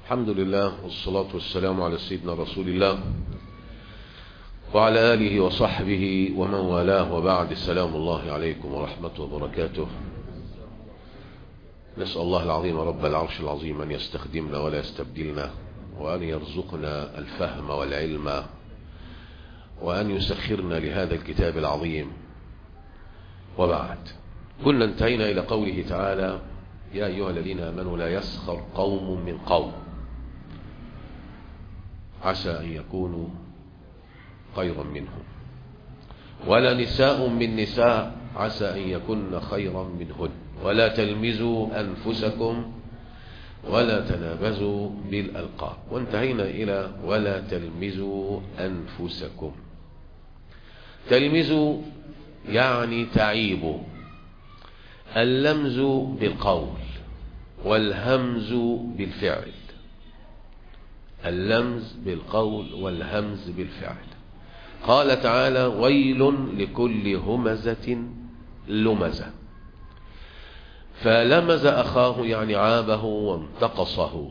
الحمد لله والصلاة والسلام على سيدنا رسول الله وعلى آله وصحبه ومن والاه وبعد السلام الله عليكم ورحمته وبركاته نسأل الله العظيم رب العرش العظيم أن يستخدمنا ولا يستبدلنا وأن يرزقنا الفهم والعلم وأن يسخرنا لهذا الكتاب العظيم وبعد كنا انتهينا إلى قوله تعالى يا أيها الذين آمنوا لا يسخر قوم من قوم عسى أن يكونوا خيرا منهم ولا نساء من نساء عسى أن يكن خيرا منهن ولا تلمزوا أنفسكم ولا تنابزوا بالألقاب وانتهينا إلى ولا تلمزوا أنفسكم تلمزوا يعني تعيبوا اللمز بالقول والهمز بالفعل اللمز بالقول والهمز بالفعل قال تعالى ويل لكل همزة لمزة فلمز أخاه يعني عابه وانتقصه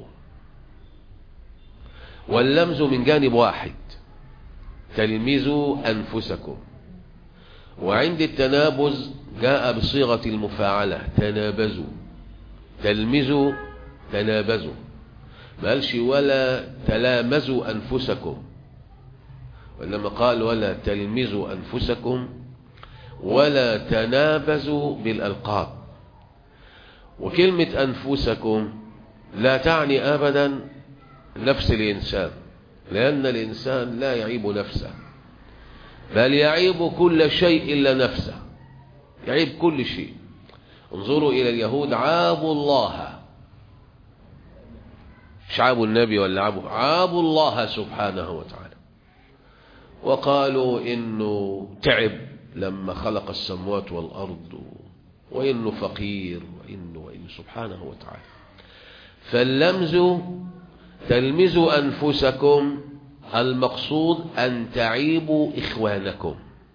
واللمز من جانب واحد تلمزوا أنفسكم وعند التنابز جاء بصيغة المفاعلة تنابزوا تلمزوا تنابزوا ما قالش ولا تلامزوا أنفسكم وإنما قال ولا تلمزوا أنفسكم ولا تنابزوا بالألقاب وكلمة أنفسكم لا تعني أبدا نفس الإنسان لأن الإنسان لا يعيب نفسه بل يعيب كل شيء إلا نفسه يعيب كل شيء انظروا إلى اليهود عابوا الله مش عابوا النبي ولا عابوا عابوا الله سبحانه وتعالى وقالوا إنه تعب لما خلق السموات والأرض وإنه فقير وإنه وإنه سبحانه وتعالى فاللمز تلمزوا أنفسكم المقصود أن تعيبوا إخوانكم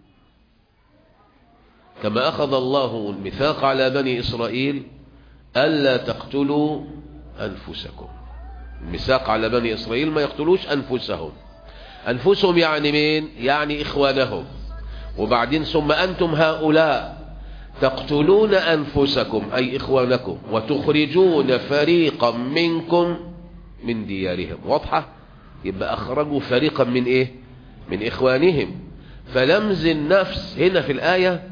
كما أخذ الله الميثاق على بني إسرائيل ألا تقتلوا أنفسكم الميثاق على بني إسرائيل ما يقتلوش أنفسهم أنفسهم يعني مين يعني إخوانهم وبعدين ثم أنتم هؤلاء تقتلون أنفسكم أي إخوانكم وتخرجون فريقا منكم من ديارهم واضحة يبقى أخرجوا فريقا من إيه من إخوانهم فلمز النفس هنا في الآية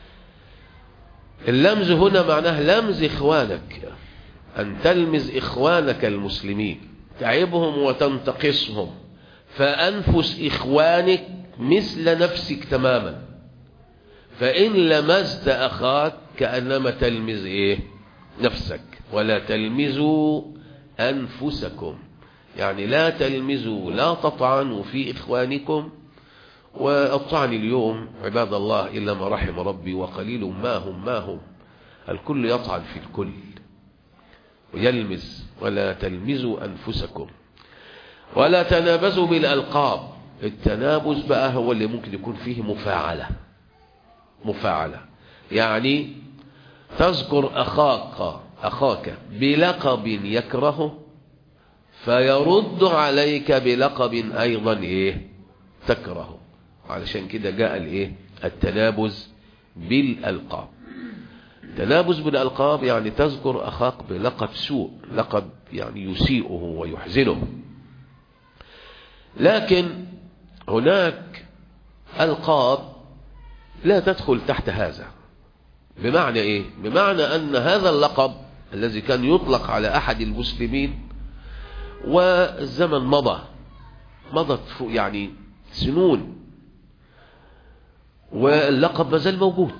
اللمز هنا معناه لمز إخوانك أن تلمز إخوانك المسلمين تعبهم وتنتقصهم فأنفس إخوانك مثل نفسك تماما فإن لمزت أخاك كأنما تلمز إيه نفسك ولا تلمزوا أنفسكم يعني لا تلمزوا لا تطعنوا في إخوانكم والطعن اليوم عباد الله إلا ما رحم ربي وقليل ما هم ما هم الكل يطعن في الكل ويلمز ولا تلمزوا أنفسكم ولا تنابزوا بالألقاب التنابز بقى هو اللي ممكن يكون فيه مفاعلة مفاعلة يعني تذكر أخاك أخاك بلقب يكرهه فيرد عليك بلقب أيضا إيه تكرهه علشان كده جاء الإيه التنابز بالألقاب التنابز بالألقاب يعني تذكر أخاك بلقب سوء لقب يعني يسيئه ويحزنه لكن هناك ألقاب لا تدخل تحت هذا بمعنى إيه بمعنى أن هذا اللقب الذي كان يطلق على أحد المسلمين والزمن مضى مضت يعني سنون واللقب ما زال موجود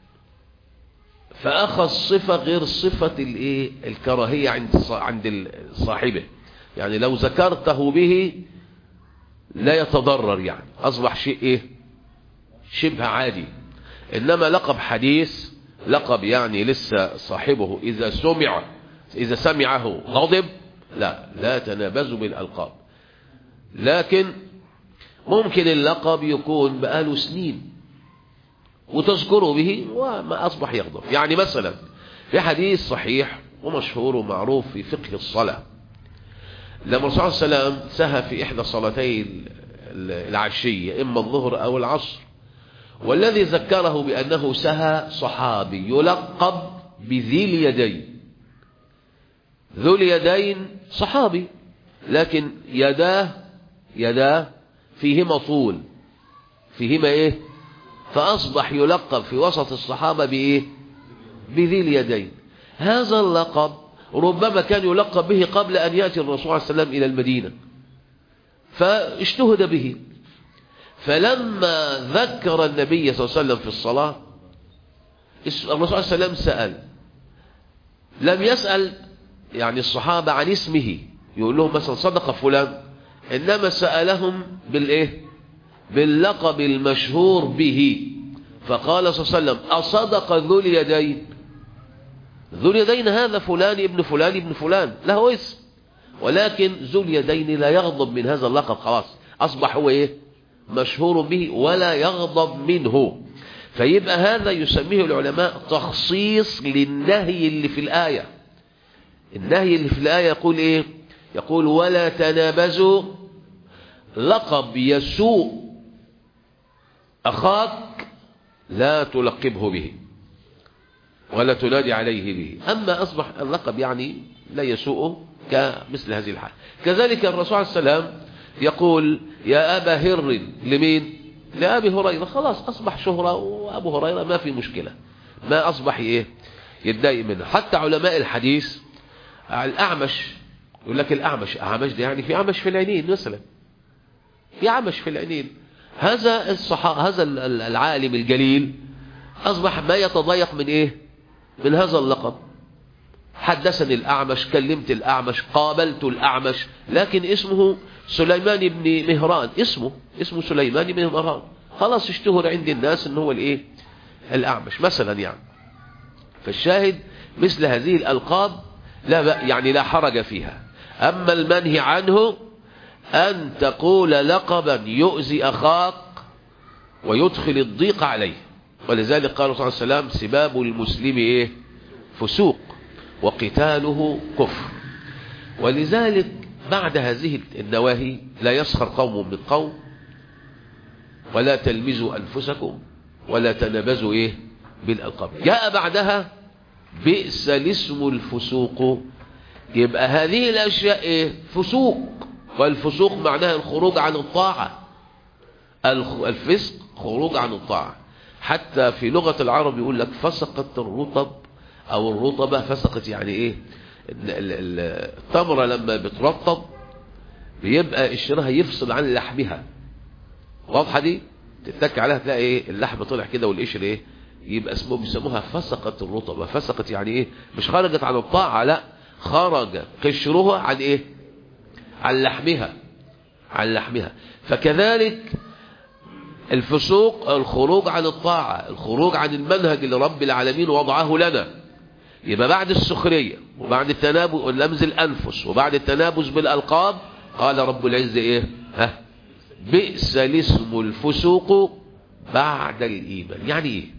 فأخذ صفة غير صفة الايه الكراهية عند عند صاحبه يعني لو ذكرته به لا يتضرر يعني أصبح شيء إيه شبه عادي إنما لقب حديث لقب يعني لسه صاحبه إذا سمع إذا سمعه غضب لا لا تنابزوا بالألقاب لكن ممكن اللقب يكون بقاله سنين وتذكره به وما أصبح يغضب يعني مثلا في حديث صحيح ومشهور ومعروف في فقه الصلاة لما الرسول صلى الله عليه وسلم سهى في إحدى صلاتي العشية إما الظهر أو العصر والذي ذكره بأنه سهى صحابي يلقب بذي اليدين ذو اليدين صحابي لكن يداه يداه فيهما طول فيهما ايه فأصبح يلقب في وسط الصحابة بإيه بذي اليدين هذا اللقب ربما كان يلقب به قبل أن يأتي الرسول صلى الله عليه وسلم إلى المدينة فاجتهد به فلما ذكر النبي صلى الله عليه وسلم في الصلاة الرسول صلى الله عليه وسلم سأل لم يسأل يعني الصحابة عن اسمه يقول لهم مثلا صدق فلان إنما سألهم بالإيه باللقب المشهور به فقال صلى الله عليه وسلم أصدق ذو اليدين ذو اليدين هذا فلان ابن فلان ابن فلان له اسم ولكن ذو اليدين لا يغضب من هذا اللقب خلاص أصبح هو إيه مشهور به ولا يغضب منه فيبقى هذا يسميه العلماء تخصيص للنهي اللي في الآية النهي اللي في الآية يقول إيه يقول ولا تنابزوا لقب يسوء أخاك لا تلقبه به ولا تنادي عليه به أما أصبح اللقب يعني لا يسوءه كمثل هذه الحال كذلك الرسول عليه السلام يقول يا أبا هر لمين لأبي هريرة خلاص أصبح شهرة وأبو هريرة ما في مشكلة ما أصبح إيه يتضايق منه حتى علماء الحديث الأعمش يقول لك الأعمش أعمش ده يعني في أعمش في العينين مثلا في أعمش في العينين هذا الصحا هذا العالم الجليل أصبح ما يتضايق من إيه من هذا اللقب حدثني الأعمش كلمت الأعمش قابلت الأعمش لكن اسمه سليمان بن مهران اسمه اسمه سليمان بن مهران خلاص اشتهر عند الناس ان هو الايه الأعمش مثلا يعني فالشاهد مثل هذه الألقاب لا يعني لا حرج فيها أما المنهي عنه أن تقول لقبا يؤذي أخاك ويدخل الضيق عليه ولذلك قال صلى الله عليه وسلم سباب المسلم إيه فسوق وقتاله كفر ولذلك بعد هذه النواهي لا يسخر قوم من قوم ولا تلمزوا أنفسكم ولا تنبزوا إيه بالألقاب جاء بعدها بئس الاسم الفسوق يبقى هذه الأشياء إيه فسوق والفسوق معناها الخروج عن الطاعة الفسق خروج عن الطاعة حتى في لغة العرب يقول لك فسقت الرطب او الرطبة فسقت يعني ايه التمرة لما بترطب بيبقى قشرها يفصل عن لحمها واضحة دي تتك عليها تلاقي ايه اللحم طلع كده والقشر ايه يبقى اسمه بيسموها فسقت الرطبة فسقت يعني ايه مش خرجت عن الطاعة لا خرج قشرها عن ايه عن لحمها عن لحمها فكذلك الفسوق الخروج عن الطاعة الخروج عن المنهج اللي رب العالمين وضعه لنا يبقى بعد السخرية وبعد التنابز ولمز الأنفس وبعد التنابز بالألقاب قال رب العزة إيه ها بئس الاسم الفسوق بعد الإيمان يعني إيه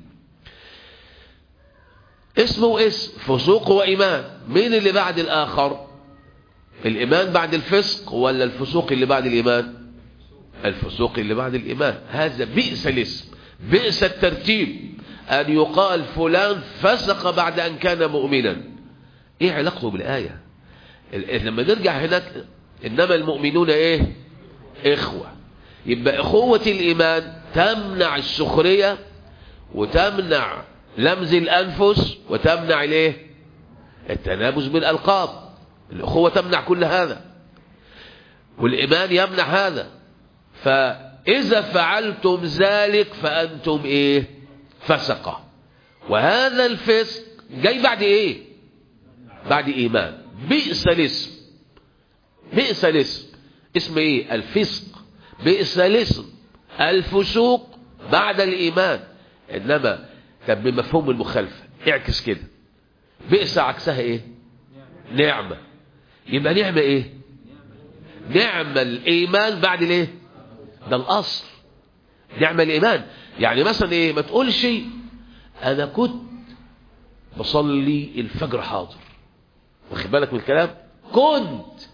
اسمه اسم فسوق وإيمان مين اللي بعد الآخر الإيمان بعد الفسق ولا الفسوق اللي بعد الإيمان الفسوق اللي بعد الإيمان هذا بئس الاسم بئس الترتيب أن يقال فلان فسق بعد أن كان مؤمنا إيه علاقته بالآية لما نرجع هناك إنما المؤمنون إيه إخوة يبقى إخوة الإيمان تمنع السخرية وتمنع لمز الأنفس وتمنع الإيه التنابز بالألقاب الأخوة تمنع كل هذا والإيمان يمنع هذا فإذا فعلتم ذلك فأنتم إيه فسقة وهذا الفسق جاي بعد إيه بعد إيمان بئس الاسم بئس الاسم اسم إيه الفسق بئس الاسم الفسوق بعد الإيمان إنما كان بمفهوم المخالفة اعكس كده بئس عكسها إيه نعمة يبقى نعمة إيه نعمة الإيمان بعد الإيه ده الأصل نعمة الإيمان يعني مثلا إيه ما تقولش أنا كنت بصلي الفجر حاضر واخد بالك من الكلام كنت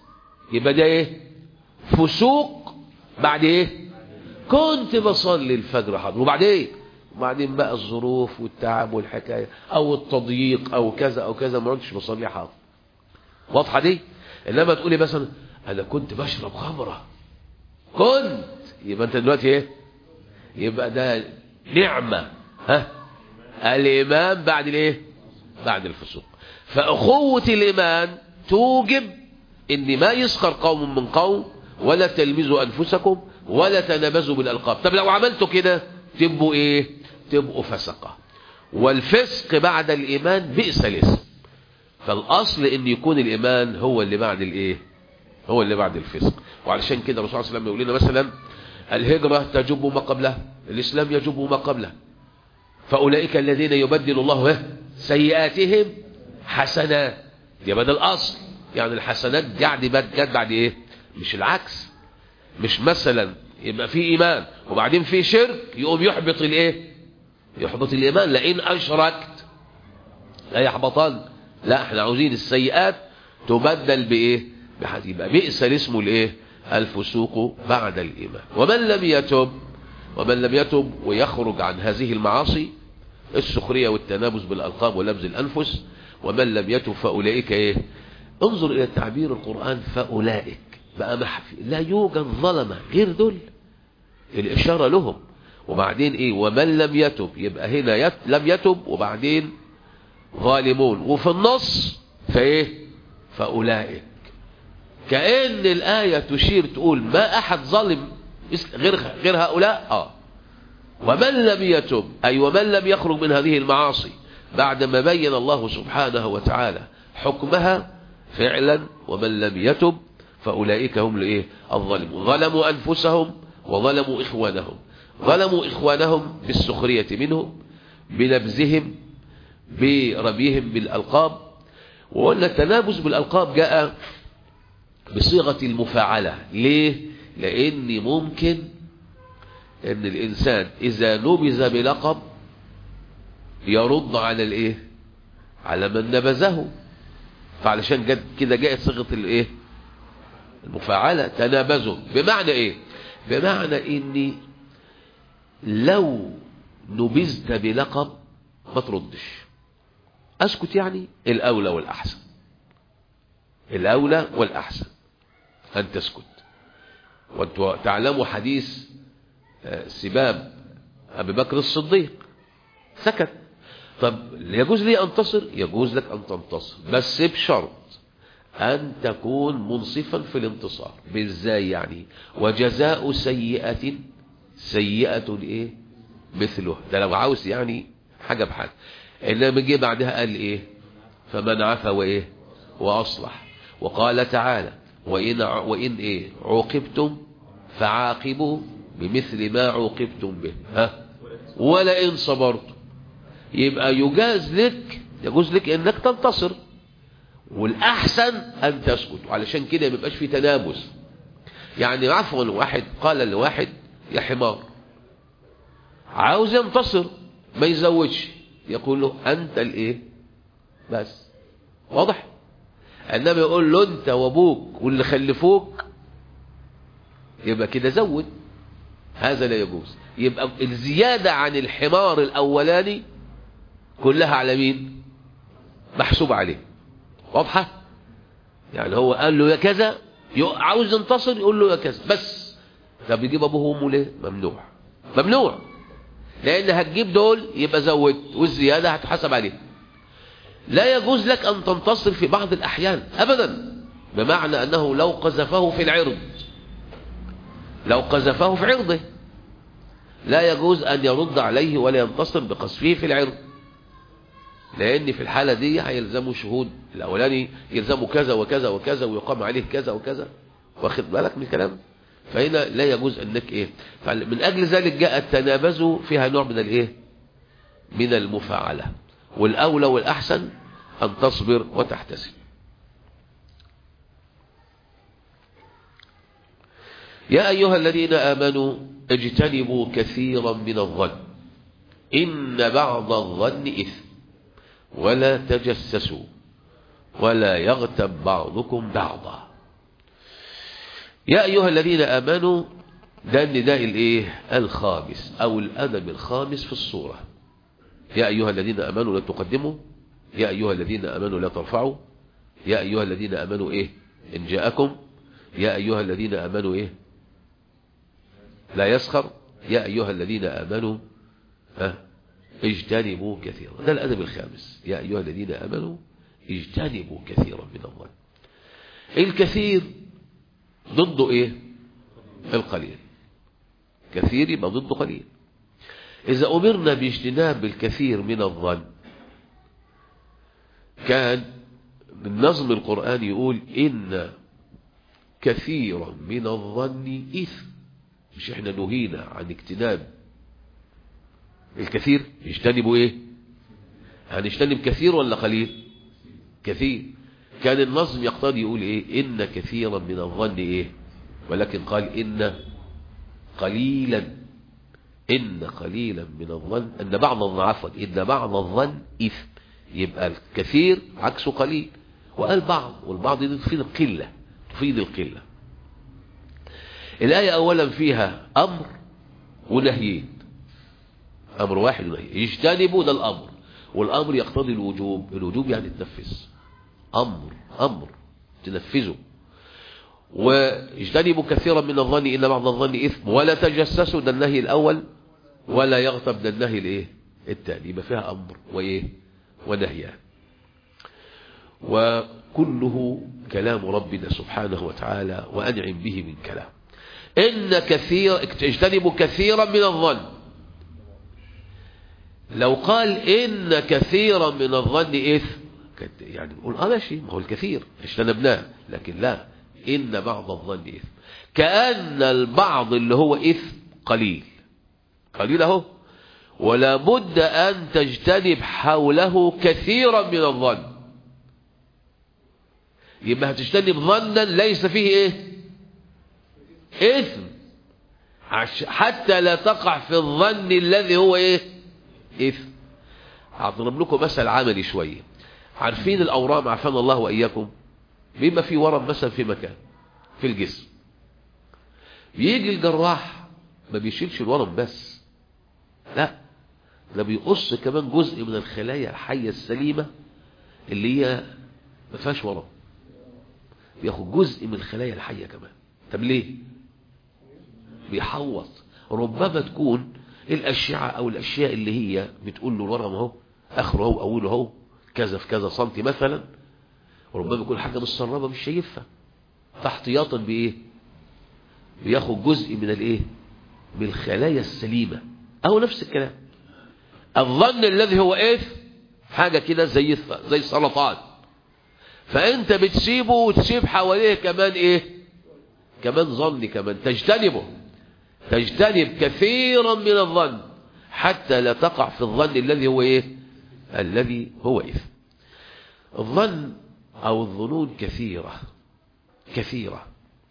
يبقى ده ايه فسوق بعد ايه كنت بصلي الفجر حاضر وبعدين ايه وبعدين بقى الظروف والتعب والحكاية او التضييق او كذا او كذا ما كنتش بصلي حاضر واضحة دي انما تقولي مثلا انا كنت بشرب خمرة كنت يبقى انت دلوقتي ايه يبقى ده نعمة ها الايمان بعد الايه بعد الفسوق فاخوة الايمان توجب ان ما يسخر قوم من قوم ولا تلمزوا انفسكم ولا تنابزوا بالالقاب طب لو عملتوا كده تبقوا ايه تبقوا فسقة والفسق بعد الايمان بئس الاسم فالاصل ان يكون الايمان هو اللي بعد الايه هو اللي بعد الفسق وعلشان كده الرسول صلى الله عليه وسلم يقول لنا مثلا الهجرة تجب ما قبلها الاسلام يجب ما قبله فاولئك الذين يبدل الله سيئاتهم حسنات يبقى ده الاصل يعني الحسنات قاعد جت بعد ايه مش العكس مش مثلا يبقى في ايمان وبعدين في شرك يقوم يحبط الايه يحبط الايمان لئن اشركت لا يحبطن لا احنا عاوزين السيئات تبدل بايه بحد يبقى بئس الاسم الايه الفسوق بعد الايمان ومن لم يتب ومن لم يتب ويخرج عن هذه المعاصي السخريه والتنابز بالالقاب ولبز الانفس ومن لم يتب فاولئك ايه انظر الى تعبير القران فاولئك بقى محفي لا يوجد ظلمه غير دول الاشاره لهم وبعدين ايه ومن لم يتب يبقى هنا يت لم يتب وبعدين ظالمون وفي النص فايه فاولئك كأن الآية تشير تقول ما أحد ظلم غير غير هؤلاء آه ومن لم يتب أي ومن لم يخرج من هذه المعاصي بعدما بين الله سبحانه وتعالى حكمها فعلا ومن لم يتب فأولئك هم لإيه الظالمون ظلموا أنفسهم وظلموا إخوانهم ظلموا إخوانهم بالسخرية منهم بنبزهم برميهم بالألقاب وأن التنابز بالألقاب جاء بصيغة المفاعلة ليه لأن ممكن أن الإنسان إذا نبذ بلقب يرد على الإيه على من نبذه فعلشان جد كده جاءت صيغة الإيه المفاعلة تنابزوا بمعنى إيه بمعنى إني لو نبذت بلقب ما تردش أسكت يعني الأولى والأحسن الأولى والأحسن أن تسكت وأنتوا تعلموا حديث سباب أبي بكر الصديق سكت طب يجوز لي أنتصر يجوز لك أن تنتصر بس بشرط أن تكون منصفا في الانتصار بإزاي يعني وجزاء سيئة سيئة إيه مثله ده لو عاوز يعني حاجة بحاجة إنما جه بعدها قال إيه فمن عفا وإيه وأصلح وقال تعالى وإن, وإن إيه عوقبتم فعاقبوا بمثل ما عوقبتم به ها ولئن صبرتم يبقى يجاز لك يجوز لك انك تنتصر والاحسن ان تسكت وعلشان كده ما يبقاش في تنابز يعني عفوا واحد قال لواحد يا حمار عاوز ينتصر ما يزودش يقول له انت الايه بس واضح انما يقول له انت وابوك واللي خلفوك يبقى كده زود هذا لا يجوز يبقى الزيادة عن الحمار الاولاني كلها على مين محسوب عليه واضحة يعني هو قال له يا كذا عاوز ينتصر يقول له يا كذا بس طب يجيب ابوه وامه ليه ممنوع ممنوع لان هتجيب دول يبقى زود والزيادة هتحسب عليه لا يجوز لك أن تنتصر في بعض الأحيان أبدا بمعنى أنه لو قذفه في العرض لو قذفه في عرضه لا يجوز أن يرد عليه ولا ينتصر بقذفه في العرض لأن في الحالة دي هيلزموا شهود الأولاني يلزموا كذا وكذا وكذا ويقام عليه كذا وكذا واخد بالك من الكلام فهنا لا يجوز أنك إيه من أجل ذلك جاء التنابز فيها نوع من الإيه من المفاعلة والأولى والأحسن أن تصبر وتحتسب يا أيها الذين آمنوا اجتنبوا كثيرا من الظن إن بعض الظن إثم ولا تجسسوا ولا يغتب بعضكم بعضا يا أيها الذين آمنوا ده النداء الايه الخامس أو الأدب الخامس في الصورة يا أيها الذين آمنوا لا تقدموا يا أيها الذين آمنوا لا ترفعوا يا أيها الذين آمنوا إيه إن جاءكم يا أيها الذين آمنوا إيه لا يسخر يا أيها الذين آمنوا ها اجتنبوا كثيرا ده الأدب الخامس يا أيها الذين آمنوا اجتنبوا كثيرا من الظن الكثير ضده ايه القليل كثير يبقى ضده قليل إذا أمرنا باجتناب الكثير من الظن كان النظم القرآني يقول إن كثيرا من الظن إثم مش احنا نهينا عن اجتناب الكثير يجتنبوا ايه هنجتنب كثير ولا قليل كثير كان النظم يقتضي يقول ايه ان كثيرا من الظن ايه ولكن قال ان قليلا ان قليلا من الظن ان بعض الظن عفوا ان بعض الظن اثم يبقى الكثير عكسه قليل وقال بعض والبعض دي تفيد القلة تفيد القلة الآية أولا فيها أمر ونهيين أمر واحد ونهي يجتنبوا ده الأمر والأمر يقتضي الوجوب الوجوب يعني تنفذ أمر أمر تنفذه واجتنبوا كثيرا من الظن إن بعض الظن إثم ولا تجسسوا ده النهي الأول ولا يغتب ده النهي الإيه الثاني يبقى فيها أمر وإيه ونهيان وكله كلام ربنا سبحانه وتعالى وأنعم به من كلام إن كثير اجتنبوا كثيرا من الظن لو قال إن كثيرا من الظن إثم يعني نقول اه ماشي ما هو الكثير اجتنبناه لكن لا إن بعض الظن إثم كأن البعض اللي هو إثم قليل قليل اهو ولا بد أن تجتنب حوله كثيرا من الظن يبقى هتجتنب ظنا ليس فيه ايه اثم حتى لا تقع في الظن الذي هو ايه اثم هضرب لكم مثل عملي شويه عارفين الاورام عافانا الله واياكم بيبقى في ورم مثلا في مكان في الجسم بيجي الجراح ما بيشيلش الورم بس لا ده بيقص كمان جزء من الخلايا الحيه السليمه اللي هي ما فيهاش ورم بياخد جزء من الخلايا الحيه كمان طب ليه بيحوط ربما تكون الأشعة أو الأشياء اللي هي بتقول له الورم اهو آخره اهو أوله اهو كذا في كذا سنتي مثلا وربما يكون حاجة متسربة مش شايفها فاحتياطا بإيه بياخد جزء من الإيه من الخلايا السليمة أو نفس الكلام الظن الذي هو إيه حاجة كده زي زي السرطان فأنت بتسيبه وتسيب حواليه كمان إيه كمان ظن كمان تجتنبه تجتنب كثيرا من الظن حتى لا تقع في الظن الذي هو ايه الذي هو إثم الظن أو الظنون كثيرة كثيرة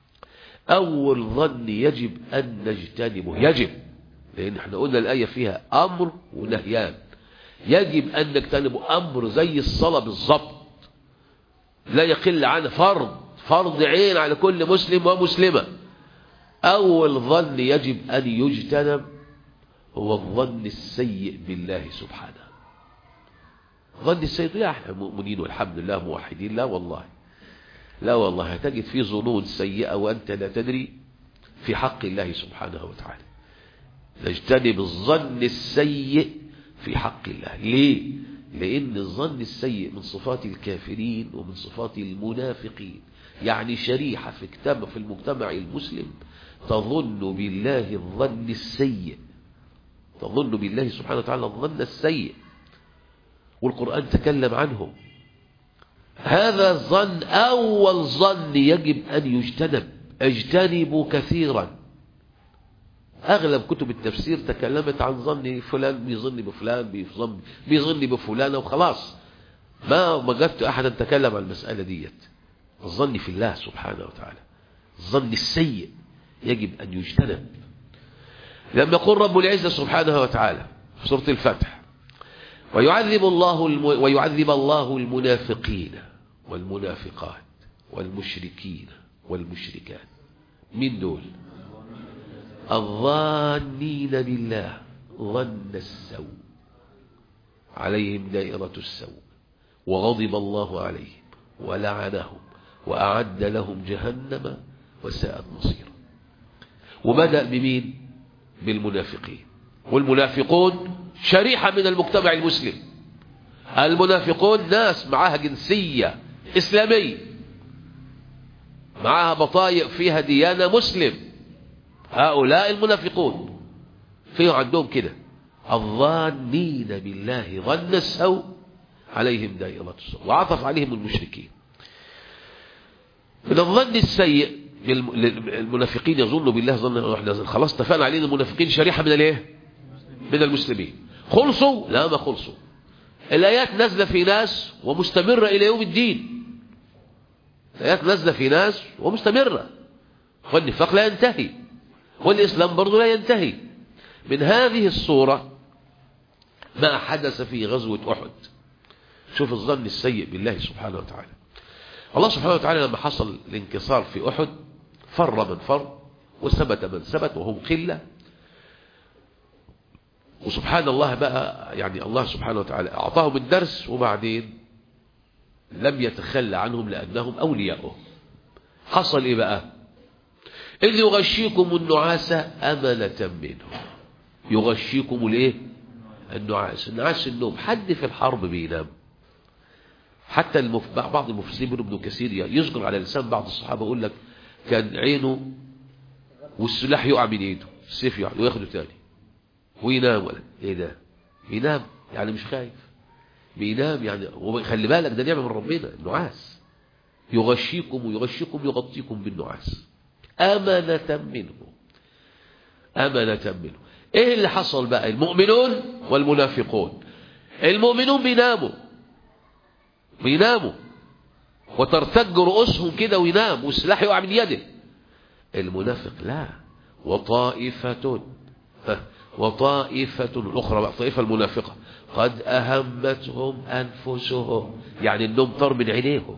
أول ظن يجب أن نجتنبه يجب لأن احنا قلنا الآية فيها أمر ونهيان يجب أن نجتنبه أمر زي الصلاة بالضبط لا يقل عنه فرض فرض عين على كل مسلم ومسلمة أول ظن يجب أن يجتنب هو الظن السيء بالله سبحانه ظن السيء يا احنا مؤمنين والحمد لله موحدين لا والله لا والله هتجد في ظنون سيئة وأنت لا تدري في حق الله سبحانه وتعالى نجتنب الظن السيء في حق الله ليه لأن الظن السيء من صفات الكافرين ومن صفات المنافقين يعني شريحة في كتاب في المجتمع المسلم تظن بالله الظن السيء تظن بالله سبحانه وتعالى الظن السيء والقرآن تكلم عنه هذا الظن أول ظن يجب أن يجتنب اجتنبوا كثيرا أغلب كتب التفسير تكلمت عن ظن فلان بيظن بفلان بيظن, بيظن بفلانة وخلاص ما وجدت أحدا تكلم عن المسألة ديت الظن في الله سبحانه وتعالى الظن السيء يجب أن يجتنب لما يقول رب العزة سبحانه وتعالى في سورة الفتح ويعذب الله الم... ويعذب الله المنافقين والمنافقات والمشركين والمشركات مين دول الظانين بالله ظن السوء عليهم دائرة السوء وغضب الله عليهم ولعنهم وأعد لهم جهنم وساءت مصيرا وبدأ بمين بالمنافقين والمنافقون شريحة من المجتمع المسلم المنافقون ناس معاها جنسية إسلامية معاها بطايق فيها ديانة مسلم هؤلاء المنافقون فيه عندهم كده الظانين بالله ظن السوء عليهم دائرة السوء وعطف عليهم المشركين من الظن السيء المنافقين يظنوا بالله ظن احنا خلاص اتفقنا علينا المنافقين شريحة من الايه من المسلمين خلصوا لا ما خلصوا الآيات نازلة في ناس ومستمرة إلى يوم الدين الآيات نازلة في ناس ومستمرة والنفاق لا ينتهي والإسلام برضو لا ينتهي من هذه الصورة ما حدث في غزوة أحد شوف الظن السيء بالله سبحانه وتعالى الله سبحانه وتعالى لما حصل الانكسار في أحد فر من فر وثبت من ثبت وهم قلة وسبحان الله بقى يعني الله سبحانه وتعالى أعطاهم الدرس وبعدين لم يتخلى عنهم لأنهم أولياؤه حصل إيه بقى إذ يغشيكم النعاس أمنة منه يغشيكم الإيه النعاس النعاس النوم حد في الحرب بينام حتى المف... بعض المفسرين من ابن كثير يذكر على لسان بعض الصحابة يقول لك كان عينه والسلاح يقع من ايده السيف يقع وياخده تاني وينام ولا ايه ده ينام يعني مش خايف بينام يعني وخلي بالك ده نعمه من ربنا النعاس يغشيكم ويغشيكم يغطيكم بالنعاس أمنة منه أمنة منه ايه اللي حصل بقى المؤمنون والمنافقون المؤمنون بيناموا بيناموا وترتج رؤوسهم كده وينام والسلاح يقع من يده المنافق لا وطائفة وطائفة الأخرى بقى طائفة المنافقة قد أهمتهم أنفسهم يعني النوم طار من عينيهم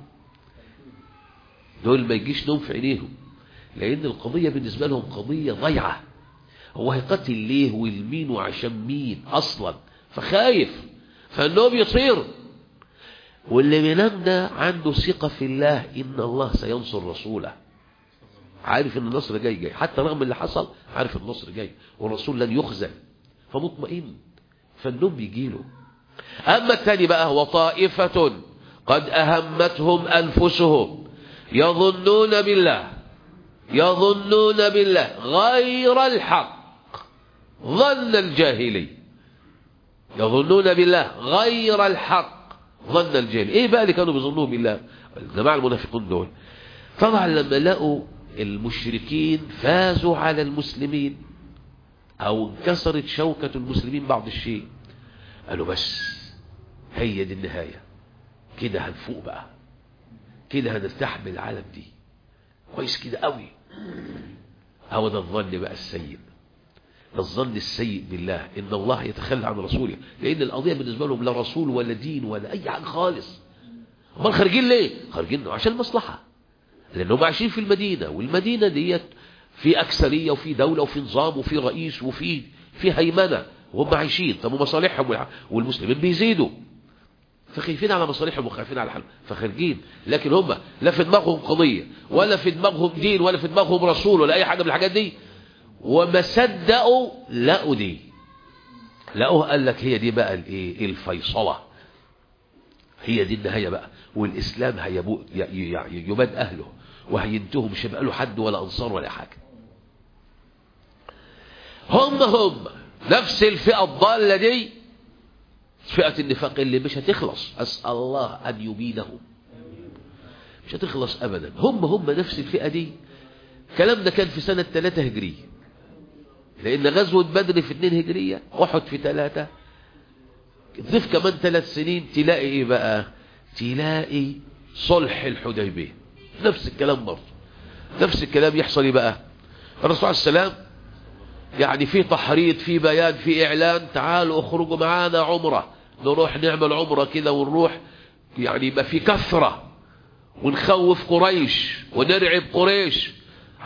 دول ما يجيش نوم في عينيهم لأن القضية بالنسبة لهم قضية ضيعة هو هيقتل ليه والمين وعشان مين أصلا فخايف فالنوم يطير واللي بينام ده عنده ثقة في الله إن الله سينصر رسوله عارف ان النصر جاي جاي حتى رغم اللي حصل عارف النصر جاي والرسول لن يخزن فمطمئن فالنوم بيجيله أما الثاني بقى هو طائفة قد أهمتهم أنفسهم يظنون بالله يظنون بالله غير الحق ظن الجاهلي يظنون بالله غير الحق ظن الجاهل ايه بقى اللي كانوا بيظنوه بالله الجماعة المنافقون دول طبعا لما لقوا المشركين فازوا على المسلمين او انكسرت شوكة المسلمين بعض الشيء قالوا بس هي دي النهاية كده هنفوق بقى كده هنرتاح بالعالم دي كويس كده قوي هو ده الظن بقى السيء الظن السيء بالله ان الله يتخلى عن رسوله لان القضية بالنسبة لهم لا رسول ولا دين ولا اي حاجة خالص امال خارجين ليه خارجين عشان المصلحة لانهم عايشين في المدينة والمدينة ديت في اكثرية وفي دولة وفي نظام وفي رئيس وفي في هيمنة وهم عايشين طب ومصالحهم والمسلمين بيزيدوا فخايفين على مصالحهم وخايفين على حالهم فخارجين لكن هم لا في دماغهم قضية ولا في دماغهم دين ولا في دماغهم رسول ولا اي حاجة من الحاجات دي وما صدقوا لقوا دي لقوه قال لك هي دي بقى الايه الفيصلة هي دي النهاية بقى والاسلام هيبو يباد اهله وهينتهوا مش هيبقى له حد ولا انصار ولا حاجة هم هم نفس الفئة الضالة دي فئة النفاق اللي مش هتخلص أسأل الله أن يبينهم مش هتخلص أبدا هم هم نفس الفئة دي الكلام ده كان في سنة 3 هجرية لأن غزوة بدر في 2 هجرية أحد في 3 ضيف كمان ثلاث سنين تلاقي إيه بقى تلاقي صلح الحديبية نفس الكلام برضه نفس الكلام يحصل إيه بقى الرسول عليه السلام يعني في تحريض في بيان في إعلان تعالوا اخرجوا معانا عمرة نروح نعمل عمرة كده ونروح يعني يبقى في كثرة ونخوف قريش ونرعب قريش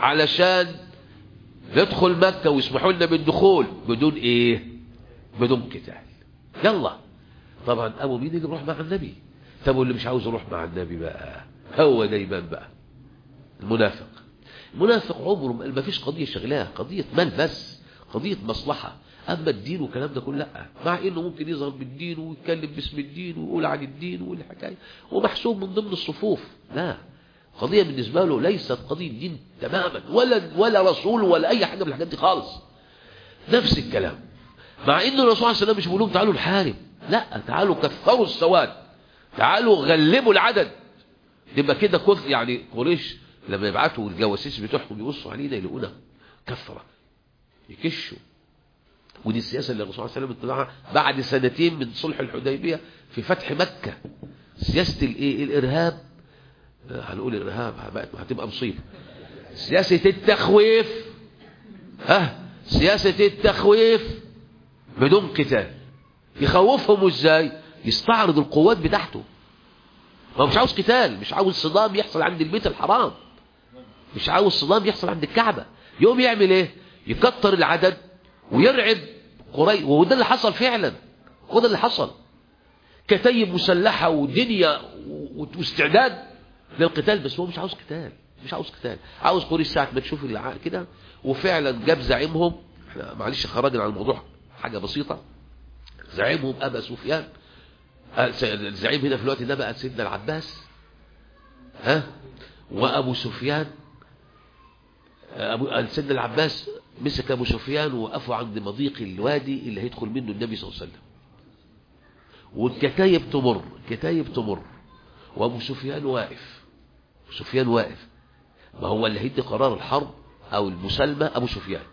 علشان ندخل مكة ويسمحوا لنا بالدخول بدون ايه بدون قتال يلا طبعا ابو مين اللي يروح مع النبي طب واللي مش عاوز يروح مع النبي بقى هو دايما بقى المنافق المنافق عمره ما فيش قضية شغلاه قضية مال بس قضية مصلحة أما الدين والكلام ده كله لا مع إنه ممكن يظهر بالدين ويتكلم باسم الدين ويقول عن الدين والحكاية ومحسوب من ضمن الصفوف لا قضية بالنسبة له ليست قضية دين تماما ولا ولا رسول ولا أي حاجة من الحاجات دي خالص نفس الكلام مع إن الرسول عليه السلام مش بيقول لهم تعالوا نحارب لا تعالوا كفروا السواد تعالوا غلبوا العدد يبقى كده كث يعني قريش لما يبعتوا الجواسيس بتوعهم يبصوا علينا يلاقونا كفره يكشوا ودي السياسة اللي الرسول صلى الله عليه وسلم اتبعها بعد سنتين من صلح الحديبية في فتح مكة سياسة الايه الارهاب هنقول الارهاب هتبقى مصيبة سياسة التخويف ها سياسة التخويف بدون قتال يخوفهم ازاي يستعرض القوات بتاعته هو مش عاوز قتال مش عاوز صدام يحصل عند البيت الحرام مش عاوز صدام يحصل عند الكعبة يوم يعمل ايه يكتر العدد ويرعب قريش وده اللي حصل فعلا وده اللي حصل كتيب مسلحة ودنيا واستعداد للقتال بس هو مش عاوز قتال مش عاوز قتال عاوز قريش ساعة ما تشوف كده وفعلا جاب زعيمهم احنا معلش خرجنا عن الموضوع حاجة بسيطة زعيمهم أبا سفيان الزعيم هنا في الوقت ده بقى سيدنا العباس ها وأبو سفيان أبو سيدنا العباس مسك أبو سفيان ووقفوا عند مضيق الوادي اللي هيدخل منه النبي صلى الله عليه وسلم والكتايب تمر الكتايب تمر وأبو سفيان واقف أبو سفيان واقف ما هو اللي هيدي قرار الحرب أو المسالمة أبو سفيان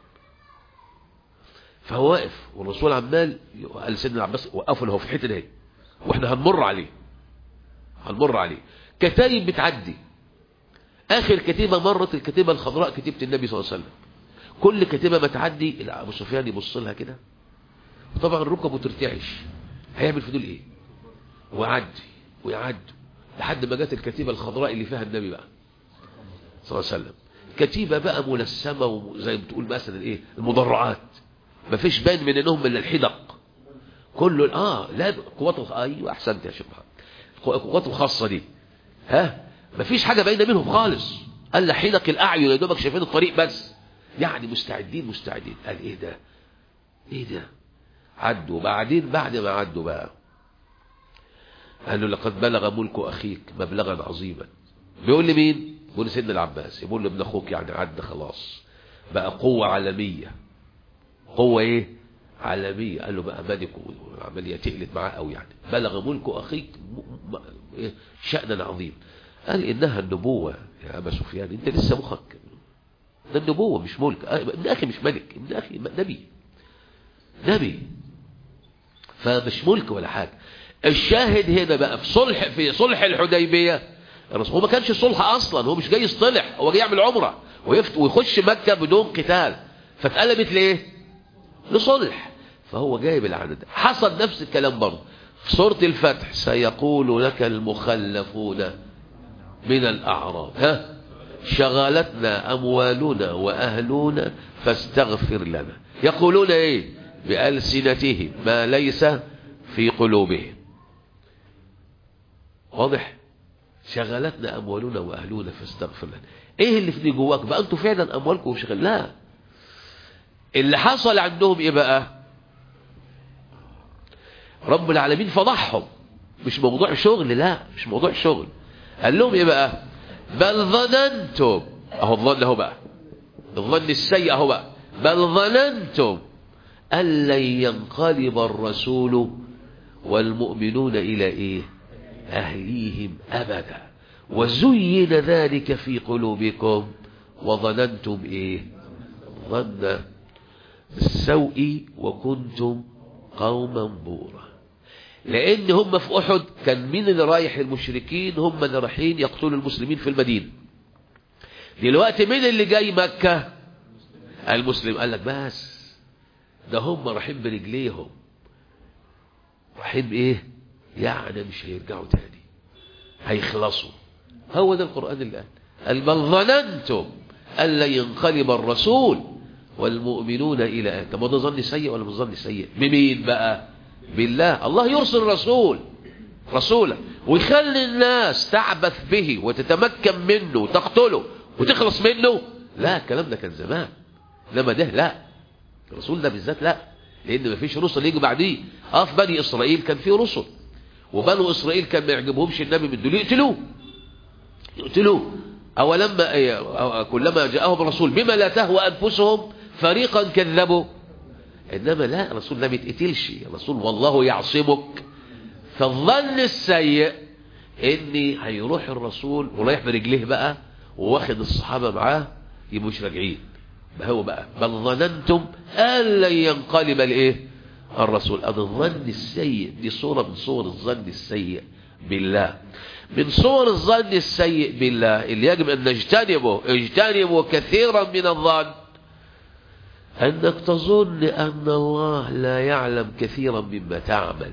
فهو واقف والرسول عمال قال سيدنا العباس وقفوا له في الحته دي واحنا هنمر عليه هنمر عليه كتايب بتعدي اخر كتيبه مرت الكتيبه الخضراء كتيبه النبي صلى الله عليه وسلم كل كتيبه ما تعدي ابو سفيان يبص لها كده وطبعا ركبه ترتعش هيعمل في دول ايه ويعدي ويعدي لحد ما جت الكتيبه الخضراء اللي فيها النبي بقى صلى الله عليه وسلم كتيبه بقى ملسمه وزي ما بتقول مثلا ايه المدرعات ما فيش باين من انهم من الحدق كله اه لا قوات ايوه احسنت يا شيخ محمد القوات الخاصه دي ها ما فيش حاجه باينه منهم خالص قال له حدق الاعين يا دوبك شايفين الطريق بس يعني مستعدين مستعدين قال ايه ده ايه ده عدوا بعدين بعد ما عدوا بقى قال له لقد بلغ ملك اخيك مبلغا عظيما بيقول لي مين بيقول لي سيدنا العباس يقول له ابن اخوك يعني عدى خلاص بقى قوه عالميه قوة ايه عالمية قال له بقى ملك وعملية تقلت معاه قوي يعني بلغ ملك اخيك شأنا عظيم قال انها النبوة يا ابا سفيان انت لسه مخك ده النبوة مش ملك ابن اخي مش ملك ابن اخي نبي نبي فمش ملك ولا حاجة الشاهد هنا بقى في صلح في صلح الحديبية الرسول هو ما كانش صلح اصلا هو مش جاي يصطلح هو جاي يعمل عمرة ويخش مكة بدون قتال فاتقلبت ليه لصلح فهو جايب العدد حصل نفس الكلام برضه في سورة الفتح سيقول لك المخلفون من الأعراب ها شغلتنا أموالنا وأهلنا فاستغفر لنا يقولون إيه بألسنتهم ما ليس في قلوبهم واضح شغلتنا أموالنا وأهلنا فاستغفر لنا إيه اللي في جواك بقى أنتوا فعلا أموالكم شغل لا اللي حصل عندهم ايه بقى رب العالمين فضحهم مش موضوع شغل لا مش موضوع شغل قال لهم ايه بقى بل ظننتم اهو الظن اهو بقى الظن السيء اهو بقى بل ظننتم ان لن ينقلب الرسول والمؤمنون الى ايه اهليهم ابدا وزين ذلك في قلوبكم وظننتم ايه ظن السوء وكنتم قوما بورا لان هم في احد كان مين اللي رايح للمشركين هم اللي رايحين يقتلوا المسلمين في المدينه دلوقتي مين اللي جاي مكه المسلم قال لك بس ده هم رايحين برجليهم رايحين بايه يعني مش هيرجعوا تاني هيخلصوا هو ده القران اللي قال قال بل ظننتم ألا ينقلب الرسول والمؤمنون إلى طب ده ظن سيء ولا مش ظن سيء بمين بقى بالله الله يرسل رسول رسولا ويخلي الناس تعبث به وتتمكن منه وتقتله وتخلص منه لا الكلام ده كان زمان انما ده لا الرسول ده بالذات لا لان مفيش رسل يجي بعديه اه في بني اسرائيل كان في رسل وبنو اسرائيل كان ما يعجبهمش النبي من دول يقتلوه يقتلوه أولما كلما جاءهم رسول بما لا تهوى أنفسهم فريقا كذبوا إنما لا الرسول ده ما يتقتلش الرسول والله يعصمك فالظن السيء إني هيروح الرسول ورايح برجليه بقى وواخد الصحابة معاه يبقوا مش راجعين هو بقى بل ظننتم أن لن ينقلب الإيه الرسول هذا الظن السيء دي صورة من صور الظن السيء بالله من صور الظن السيء بالله اللي يجب أن نجتنبه اجتنبوا كثيرا من الظن أنك تظن أن الله لا يعلم كثيرا مما تعمل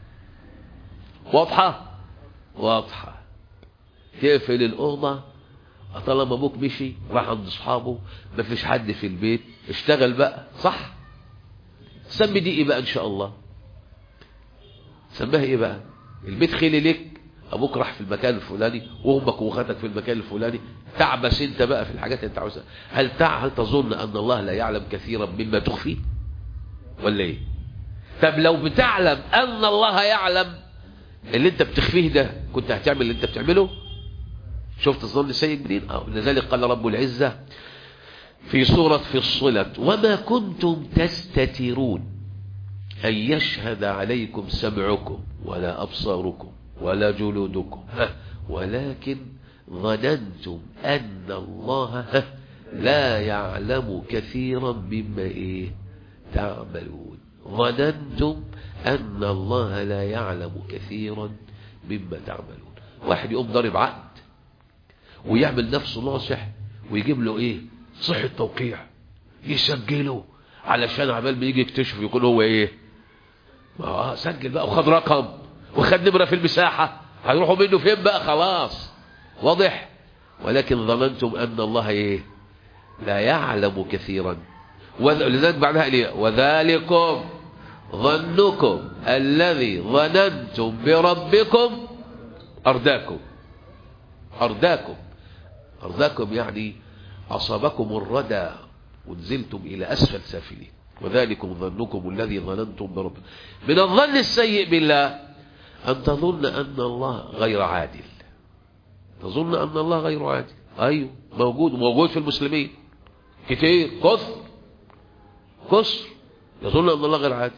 واضحة واضحة تقفل الأوضة طالما أبوك مشي راح عند أصحابه ما فيش حد في البيت اشتغل بقى صح سمي دي ايه بقى ان شاء الله سماها ايه بقى البيت خلي لك ابوك راح في المكان الفلاني وامك واخواتك في المكان الفلاني تعبس انت بقى في الحاجات اللي انت عاوزها هل تع... هل تظن ان الله لا يعلم كثيرا مما تخفي ولا ايه طب لو بتعلم ان الله يعلم اللي انت بتخفيه ده كنت هتعمل اللي انت بتعمله شفت الظن السيء منين اه لذلك قال رب العزه في سورة في الصلة وما كنتم تستترون أن يشهد عليكم سمعكم ولا أبصاركم ولا جلودكم ولكن ظننتم أن الله لا يعلم كثيرا مما إيه تعملون ظننتم أن الله لا يعلم كثيرا مما تعملون واحد يقوم ضارب عقد ويعمل نفسه ناصح ويجيب له ايه صحة توقيع يسجله علشان عبال ما يجي يكتشف يكون هو ايه اه سجل بقى وخد رقم وخد نمرة في المساحة هيروحوا منه فين بقى خلاص واضح ولكن ظننتم ان الله ايه لا يعلم كثيرا ولذلك بعدها قال وذلكم ظنكم الذي ظننتم بربكم أرداكم أرداكم أرداكم يعني أصابكم الردى ونزلتم إلى أسفل سافلين وذلكم ظنكم الذي ظننتم بربكم من الظن السيء بالله أن تظن أن الله غير عادل تظن أن الله غير عادل أيوه موجود موجود في المسلمين كتير كثر كثر يظن أن الله غير عادل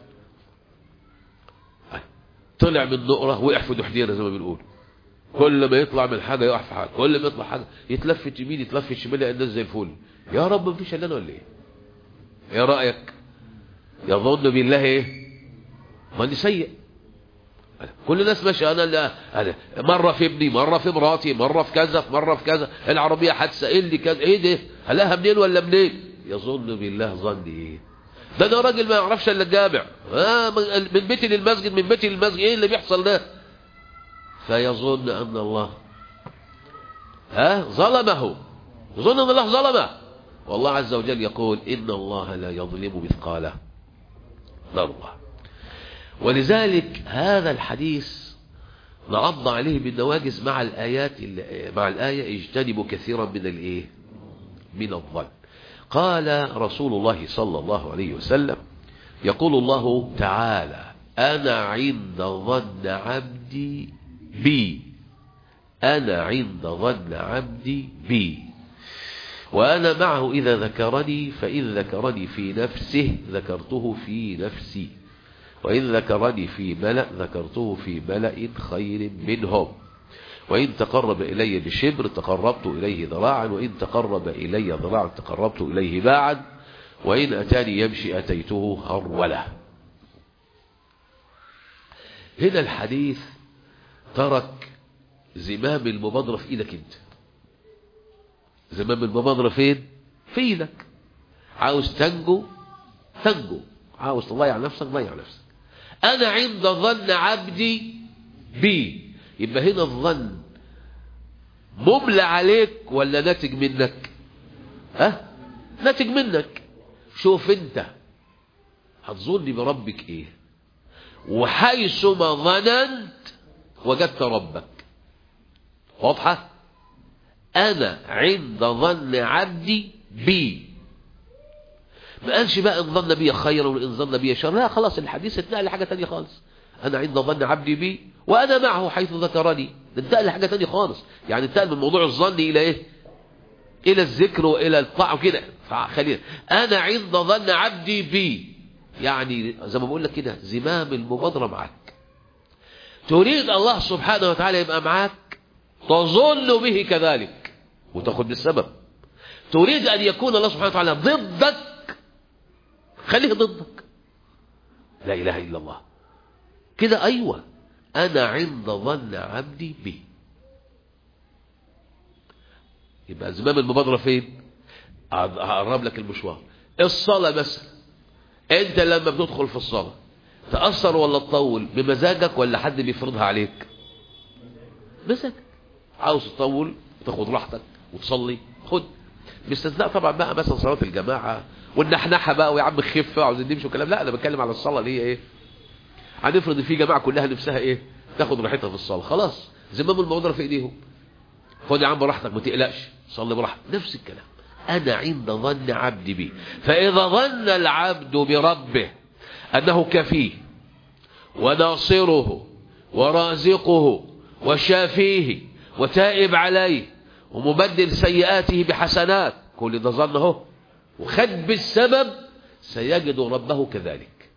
طلع من نقرة وقع في دحديرة زي ما بنقول كل ما يطلع من حاجة يقع في حاجة كل ما يطلع حاجة يتلفت يمين يتلفت شمال يلاقي الناس زي الفل يا رب مفيش الا انا ولا ايه ايه رأيك يظن بالله ايه ما دي سيء كل الناس ماشي انا لا أنا مرة في ابني مرة في مراتي مرة في كذا مرة في كذا العربية حادثة ايه اللي كذا ايه ده هلاها منين ولا منين يظن بالله ظن ايه ده انا راجل ما يعرفش الا الجامع آه من بيتي للمسجد من بيتي للمسجد ايه اللي بيحصل ده فيظن ان الله ها ظلمه يظن ان الله ظلمه والله عز وجل يقول ان الله لا يظلم مثقال ذره ولذلك هذا الحديث نعض عليه بالنواجز مع الآيات مع الآية اجتنبوا كثيرا من الايه من الظن قال رسول الله صلى الله عليه وسلم يقول الله تعالى أنا عند ظن عبدي بي أنا عند ظن عبدي بي وأنا معه إذا ذكرني فإن ذكرني في نفسه ذكرته في نفسي وإن ذكرني في ملأ ذكرته في ملأ خير منهم وإن تقرب إلي بشبر تقربت إليه ذراعا وإن تقرب إلي ذراعا تقربت إليه باعا وإن أتاني يمشي أتيته هرولة هنا الحديث ترك زمام المبادرة في إيدك أنت زمام المبادرة فين في إيدك عاوز تنجو تنجو عاوز تضيع نفسك ضيع نفسك أنا عند ظن عبدي بي يبقى هنا الظن مملى عليك ولا ناتج منك ها ناتج منك شوف انت هتظن بربك ايه وحيثما ظننت وجدت ربك واضحة انا عند ظن عبدي بي ما قالش بقى ان ظن بي خيرا وان ظن بي شر لا خلاص الحديث اتنقل لحاجة تانية خالص انا عند ظن عبدي بي وانا معه حيث ذكرني انتقل لحاجة تانية خالص يعني انتقل من موضوع الظن الى ايه الى الذكر والى الطاعة وكده خلينا انا عند ظن عبدي بي يعني زي ما بقول لك كده زمام المبادرة معك تريد الله سبحانه وتعالى يبقى معك تظن به كذلك وتاخد بالسبب تريد ان يكون الله سبحانه وتعالى ضدك خليه ضدك لا اله الا الله كده ايوه انا عند ظن عبدي بي يبقى زمام المبادرة فين هقرب لك المشوار الصلاة مثلا انت لما بتدخل في الصلاة تأثر ولا تطول بمزاجك ولا حد بيفرضها عليك مزاجك عاوز تطول تاخد راحتك وتصلي خد باستثناء طبعا بقى مثلا صلاة الجماعة والنحنحة بقى ويا عم خف عاوزين نمشي وكلام لا انا بتكلم على الصلاة اللي هي ايه هنفرض في جماعة كلها نفسها ايه تاخد راحتها في الصلاة خلاص زمام الموضوع في ايديهم خد يا عم براحتك ما تقلقش صلي براحتك نفس الكلام أنا عند ظن عبدي بي فإذا ظن العبد بربه أنه كفيه وناصره ورازقه وشافيه وتائب عليه ومبدل سيئاته بحسنات كل ده ظنه وخد بالسبب سيجد ربه كذلك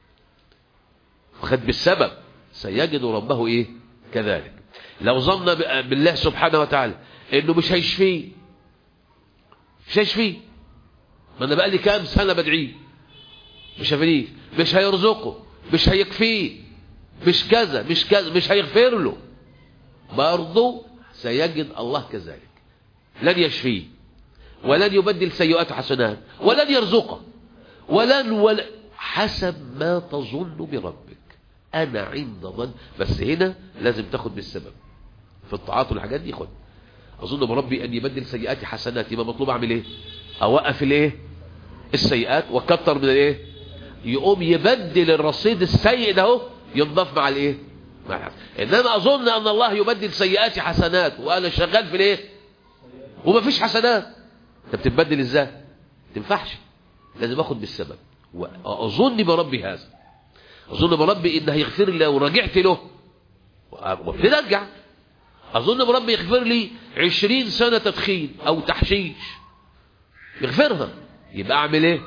خد بالسبب سيجد ربه ايه كذلك لو ظن بالله سبحانه وتعالى انه مش هيشفيه مش هيشفيه ما انا بقى لي كام سنه بدعيه مش هفنيه مش هيرزقه مش هيكفيه مش كذا مش كذا مش هيغفر له برضه سيجد الله كذلك لن يشفيه ولن يبدل سيئات حسنات ولن يرزقه ولن ول... حسب ما تظن بربك انا عند ظن بس هنا لازم تاخد بالسبب في الطاعات والحاجات دي خد اظن بربي ان يبدل سيئاتي حسنات يبقى مطلوب اعمل ايه اوقف الايه السيئات واكتر من الايه يقوم يبدل الرصيد السيء ده اهو ينضاف مع الايه مع الحسن. انما اظن ان الله يبدل سيئاتي حسنات وانا شغال في الايه وما فيش حسنات انت بتتبدل ازاي تنفعش لازم اخد بالسبب واظن بربي هذا اظن بربي ان هيغفر لي لو رجعت له وابتدي ارجع اظن بربي يغفر لي عشرين سنة تدخين او تحشيش يغفرها يبقى اعمل ايه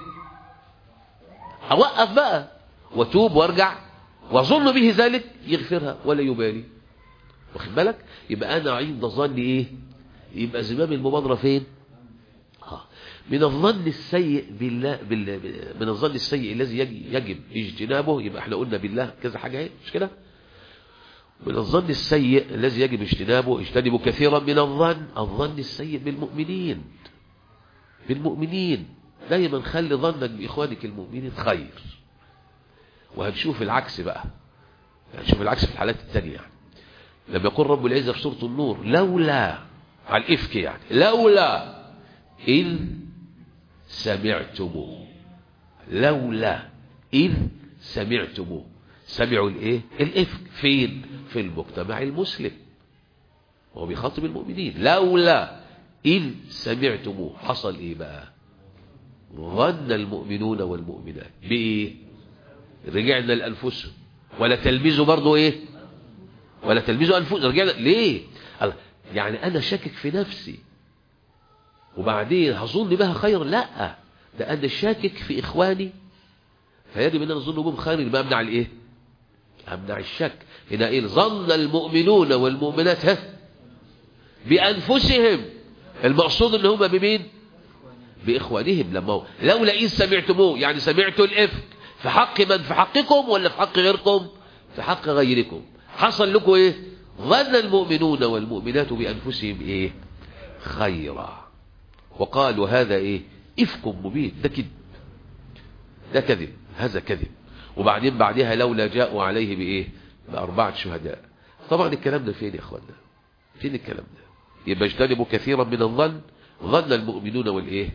اوقف بقى واتوب وارجع واظن به ذلك يغفرها ولا يبالي واخد بالك يبقى انا عند ظني ايه يبقى زمام المبادرة فين آه. من الظن السيء بالله, بالله من الظن السيء الذي يجب اجتنابه يبقى احنا قلنا بالله كذا حاجة ايه مش كده من الظن السيء الذي يجب اجتنابه اجتنبوا كثيرا من الظن الظن السيء بالمؤمنين بالمؤمنين دايما خلي ظنك بإخوانك المؤمنين خير وهنشوف العكس بقى هنشوف العكس في الحالات التانية يعني. لما يقول رب العزة في سورة النور لولا على الإفك يعني لولا إذ سمعتموه لولا إذ سمعتموه سمعوا الايه الافك فين في المجتمع المسلم هو بيخاطب المؤمنين لولا إذ سمعتموه حصل ايه بقى ظن المؤمنون والمؤمنات بايه رجعنا لانفسهم ولا تلميذوا برضو ايه ولا تلميذوا انفسهم رجعنا ليه يعني انا شاكك في نفسي وبعدين هظن بها خير لا ده انا شاكك في اخواني فيجب ان انا اظن بهم خير يبقى امنع الايه امنع الشك هنا ايه ظن المؤمنون والمؤمنات ها بانفسهم المقصود ان هم بمين باخوانهم لما هو لولا ان سمعتموه يعني سمعتوا الافك في حق من في حقكم ولا في حق غيركم في حق غيركم حصل لكم ايه ظن المؤمنون والمؤمنات بانفسهم ايه خيرا وقالوا هذا ايه افك مبين ده كذب ده كذب هذا كذب وبعدين بعدها لولا جاءوا عليه بايه باربعه شهداء طبعا الكلام ده فين يا اخوانا فين الكلام ده يبقى اجتنبوا كثيرا من الظن ظن المؤمنون والايه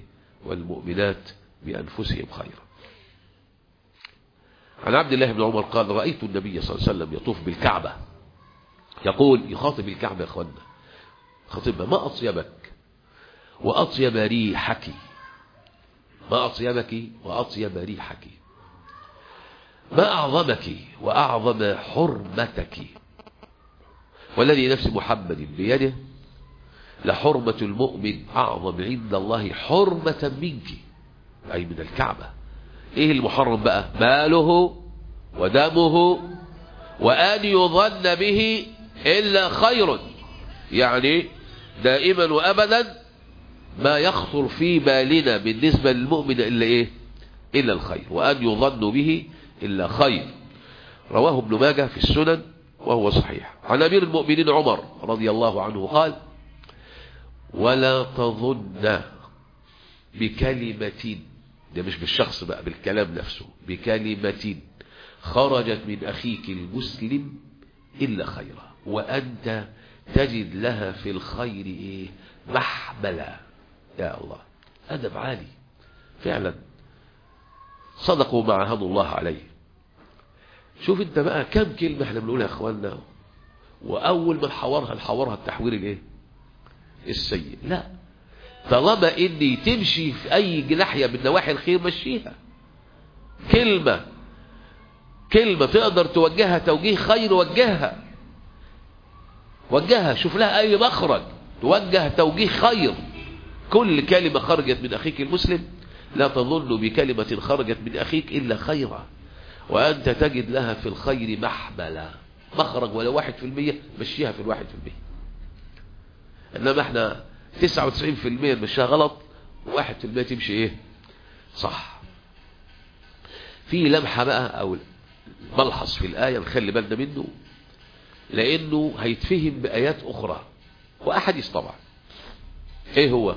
والمؤمنات بأنفسهم خيرا عن عبد الله بن عمر قال رأيت النبي صلى الله عليه وسلم يطوف بالكعبة يقول يخاطب الكعبة يا اخوانا خاطبها ما أطيبك وأطيب ريحك ما أطيبك وأطيب ريحك ما أعظمك وأعظم حرمتك والذي نفس محمد بيده لحرمة المؤمن أعظم عند الله حرمة منك أي من الكعبة إيه المحرم بقى ماله ودمه وأن يظن به إلا خير يعني دائما وأبدا ما يخطر في بالنا بالنسبة للمؤمن إلا إيه إلا الخير وأن يظن به إلا خير رواه ابن ماجه في السنن وهو صحيح عن أمير المؤمنين عمر رضي الله عنه قال ولا تظن بكلمة ده مش بالشخص بقى بالكلام نفسه بكلمة خرجت من أخيك المسلم إلا خيرا وأنت تجد لها في الخير إيه محملا يا الله أدب عالي فعلا صدقوا ما عهدوا الله عليه شوف انت بقى كم كلمة احنا بنقولها يا اخواننا واول ما نحورها نحورها التحوير الايه السيء لا طالما اني تمشي في اي ناحية من نواحي الخير مشيها كلمة كلمة تقدر توجهها توجيه خير وجهها وجهها شوف لها اي مخرج توجه توجيه خير كل كلمة خرجت من اخيك المسلم لا تظن بكلمة خرجت من اخيك الا خيرا وانت تجد لها في الخير محملا مخرج ولا واحد في المية مشيها في الواحد في المية انما احنا تسعة وتسعين في المية مشيها غلط وواحد في المية تمشي ايه صح في لمحة بقى او ملحظ في الآية نخلي بالنا منه لأنه هيتفهم بآيات أخرى وأحاديث طبعا إيه هو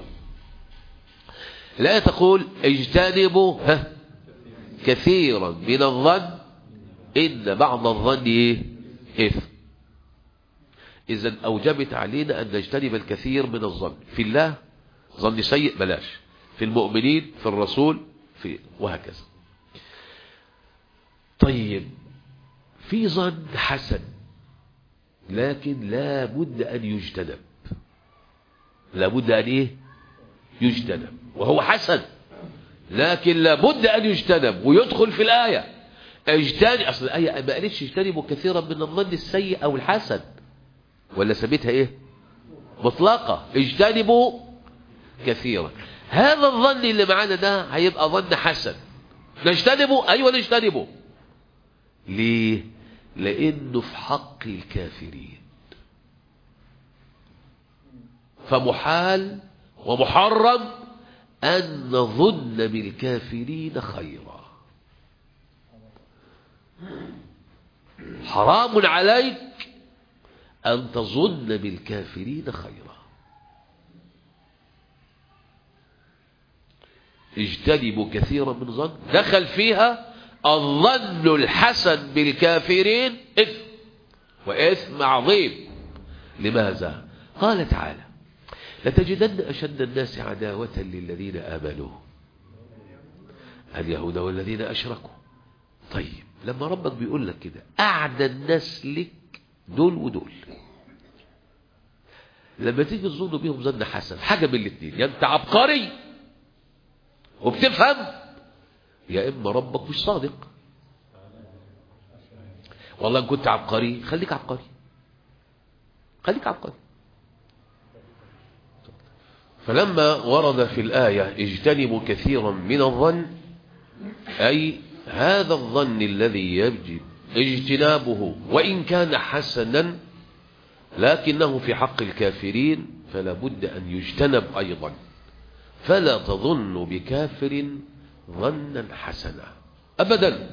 لا تقول اجتنبوا ها كثيرا من الظن إن بعض الظن إيه إثم إذا أوجبت علينا أن نجتنب الكثير من الظن في الله ظن سيء بلاش في المؤمنين في الرسول في وهكذا طيب في ظن حسن لكن لا بد أن يجتنب لا بد أن إيه يجتنب وهو حسن لكن لا بد أن يجتنب ويدخل في الآية اجتنب أصل الآية ما قالتش اجتنبوا كثيرا من الظن السيء أو الحسن ولا سميتها إيه مطلقة اجتنبوا كثيرا هذا الظن اللي معانا ده هيبقى ظن حسن نجتنبه أيوة نجتنبه ليه لأنه في حق الكافرين فمحال ومحرم أن نظن بالكافرين خيرا حرام عليك أن تظن بالكافرين خيرا اجتنبوا كثيرا من ظن دخل فيها الظن الحسن بالكافرين إثم وإثم عظيم لماذا قال تعالى لتجدن أشد الناس عداوة للذين آمنوا اليهود والذين أشركوا طيب لما ربك بيقول لك كده أعدى الناس لك دول ودول لما تيجي تظن بيهم ظن حسن حاجة من الاثنين يا انت عبقري وبتفهم يا إما ربك مش صادق والله إن كنت عبقري خليك عبقري خليك عبقري فلما ورد في الآية اجتنبوا كثيرا من الظن أي هذا الظن الذي يجب اجتنابه وإن كان حسنا لكنه في حق الكافرين فلا بد أن يجتنب أيضا فلا تظن بكافر ظنا حسنا أبدا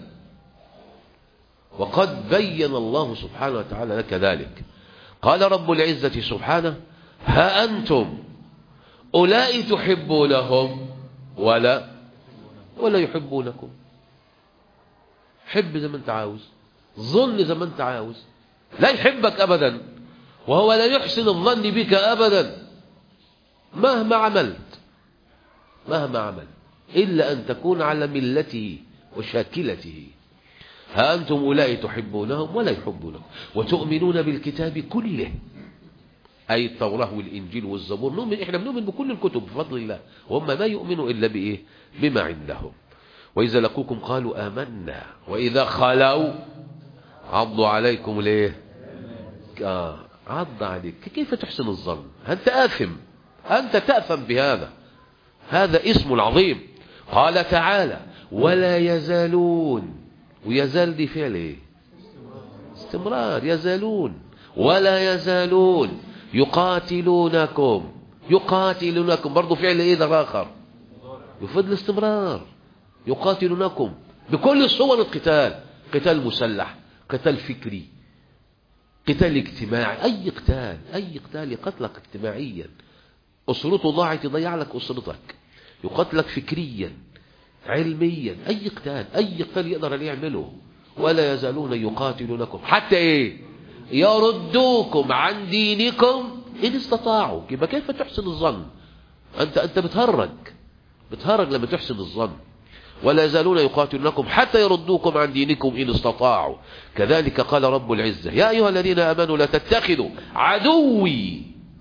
وقد بين الله سبحانه وتعالى لك ذلك قال رب العزة سبحانه ها أنتم أولئك تحبونهم ولا ولا يحبونكم حب زي ما انت عاوز ظن زي ما انت عاوز لا يحبك أبدا وهو لا يحسن الظن بك أبدا مهما عملت مهما عمل إلا أن تكون على ملته وشاكلته ها أنتم أولئك تحبونهم ولا يحبونكم وتؤمنون بالكتاب كله أي التوراة والإنجيل والزبور نؤمن إحنا بنؤمن بكل الكتب بفضل الله وهم ما يؤمنوا إلا بإيه بما عندهم وإذا لقوكم قالوا آمنا وإذا خلوا عضوا عليكم ليه آه عض عليك كيف تحسن الظن أنت آثم أنت تأثم بهذا هذا اسم العظيم قال تعالى ولا يزالون ويزال دي فعل ايه استمرار يزالون ولا يزالون يقاتلونكم يقاتلونكم برضو فعل ايه ده اخر يفيد الاستمرار يقاتلونكم بكل صور القتال قتال مسلح قتال فكري قتال اجتماعي اي قتال اي قتال يقتلك اجتماعيا اسرته ضاعت يضيع لك اسرتك يقتلك فكريا علميا اي قتال اي قتال يقدر ان يعمله ولا يزالون يقاتلونكم حتى ايه يردوكم عن دينكم ان استطاعوا يبقى كيف تحسن الظن انت انت بتهرج بتهرج لما تحسن الظن ولا يزالون يقاتلونكم حتى يردوكم عن دينكم إن استطاعوا كذلك قال رب العزة يا أيها الذين آمنوا لا تتخذوا عدوي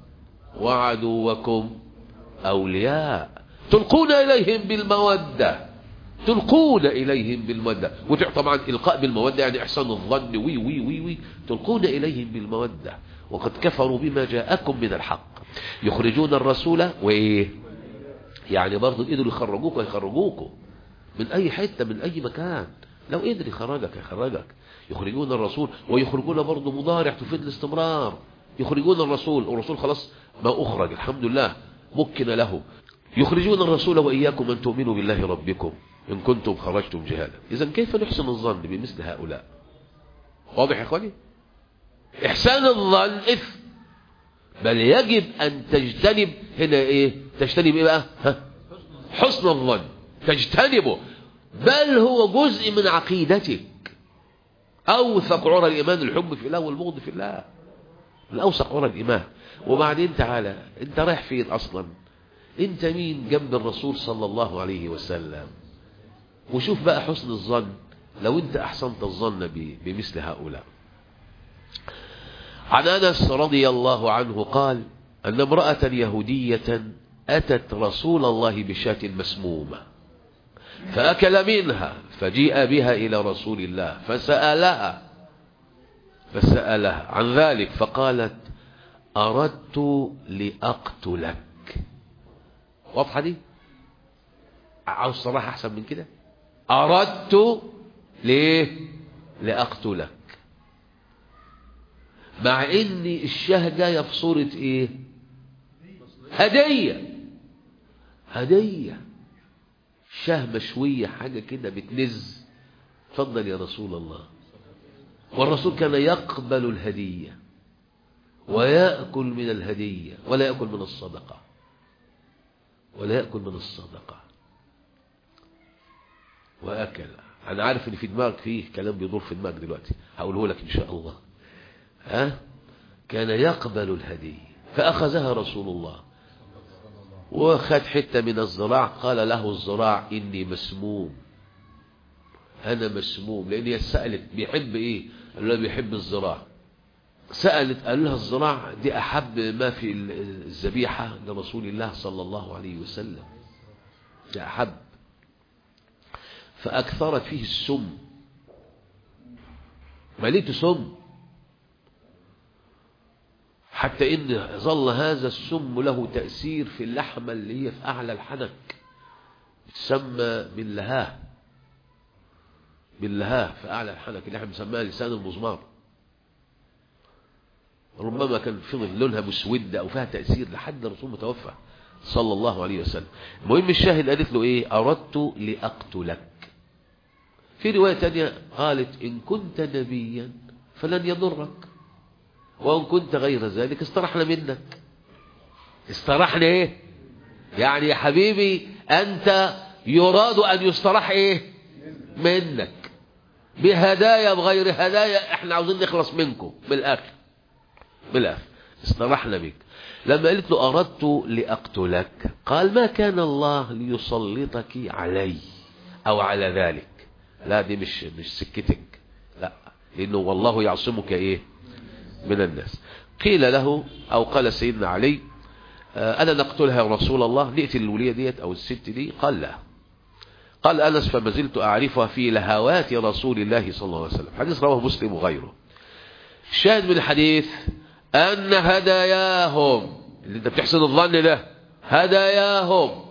وعدوكم أولياء تلقون إليهم بالمودة تلقون إليهم بالمودة طبعا إلقاء بالمودة يعني إحسان الظن وي وي وي وي تلقون إليهم بالمودة وقد كفروا بما جاءكم من الحق يخرجون الرسول وإيه يعني برضو قدروا يخرجوك ويخرجوكم من أي حتة من أي مكان لو قدر يخرجك يخرجك يخرجون الرسول ويخرجون برضو مضارع تفيد الاستمرار يخرجون الرسول والرسول خلاص ما أخرج الحمد لله مكن له يخرجون الرسول وإياكم أن تؤمنوا بالله ربكم إن كنتم خرجتم جهادا إذا كيف نحسن الظن بمثل هؤلاء واضح يا أخواني إحسان الظن إثم بل يجب أن تجتنب هنا إيه تجتنب إيه بقى ها؟ حسن الظن تجتنبه بل هو جزء من عقيدتك أوثق عرى الإيمان الحب في الله والبغض في الله الأوثق عرى الإيمان وبعدين تعالى انت رايح فين أصلا انت مين جنب الرسول صلى الله عليه وسلم وشوف بقى حسن الظن لو انت أحسنت الظن بمثل هؤلاء عن أنس رضي الله عنه قال أن امرأة يهودية أتت رسول الله بشاة مسمومة فأكل منها فجيء بها إلى رسول الله فسألها فسألها عن ذلك فقالت أردت لأقتلك واضحة دي عاوز صراحة أحسن من كده أردت ليه لأقتلك مع ان الشاه جايه في صورة ايه هدية هدية شاه مشوية حاجة كده بتنز تفضل يا رسول الله والرسول كان يقبل الهدية ويأكل من الهدية ولا يأكل من الصدقة ولا يأكل من الصدقة وأكل أنا عارف إن في دماغك فيه كلام بيدور في دماغك دلوقتي هقوله لك إن شاء الله ها كان يقبل الهدية فأخذها رسول الله وخد حتة من الزراع قال له الزراع إني مسموم أنا مسموم لأن هي سألت بيحب إيه قال لها بيحب الزراع سألت قال لها الزراع دي أحب ما في الذبيحة لرسول الله صلى الله عليه وسلم دي أحب فأكثرت فيه السم مليته سم حتى إن ظل هذا السم له تأثير في اللحمة اللي هي في أعلى الحنك تسمى باللهاه باللهاه في أعلى الحنك اللي احنا بنسميها لسان المزمار ربما كان فضل لونها مسودة أو فيها تأثير لحد الرسول متوفى صلى الله عليه وسلم المهم الشاهد قالت له إيه أردت لأقتلك في رواية تانية قالت إن كنت نبيا فلن يضرك وإن كنت غير ذلك استرحنا منك استرحنا إيه يعني يا حبيبي أنت يراد أن يسترح إيه منك بهدايا بغير هدايا احنا عاوزين نخلص منكم بالآخر بالآخر استرحنا بك لما قالت له أردت لأقتلك قال ما كان الله ليسلطك علي أو على ذلك لا دي مش مش سكتك لا لأنه والله يعصمك إيه من الناس قيل له أو قال سيدنا علي أنا نقتلها يا رسول الله نقتل الولية ديت أو الست دي قال لا قال أنس فما زلت أعرفها في لهوات رسول الله صلى الله عليه وسلم حديث رواه مسلم وغيره الشاهد من الحديث أن هداياهم اللي انت بتحسن الظن ده هداياهم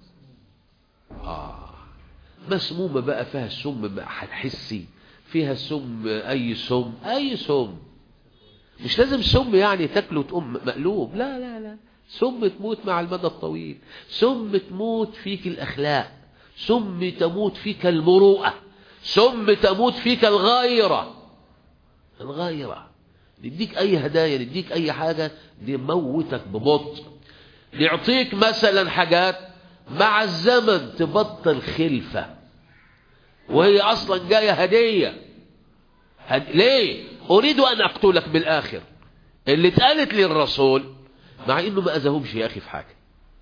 آه مسمومة بقى فيها السم بقى هتحسي فيها سم أي سم أي سم مش لازم سم يعني تاكله تقوم مقلوب لا لا لا سم تموت مع المدى الطويل سم تموت فيك الأخلاق سم تموت فيك المروءة سم تموت فيك الغيرة الغيرة نديك أي هدايا نديك أي حاجة نموتك ببطء نعطيك مثلا حاجات مع الزمن تبطل خلفة وهي أصلا جاية هدية هد... ليه أريد أن أقتلك بالآخر اللي اتقالت للرسول مع إنه ما أذهمش يا أخي في حاجة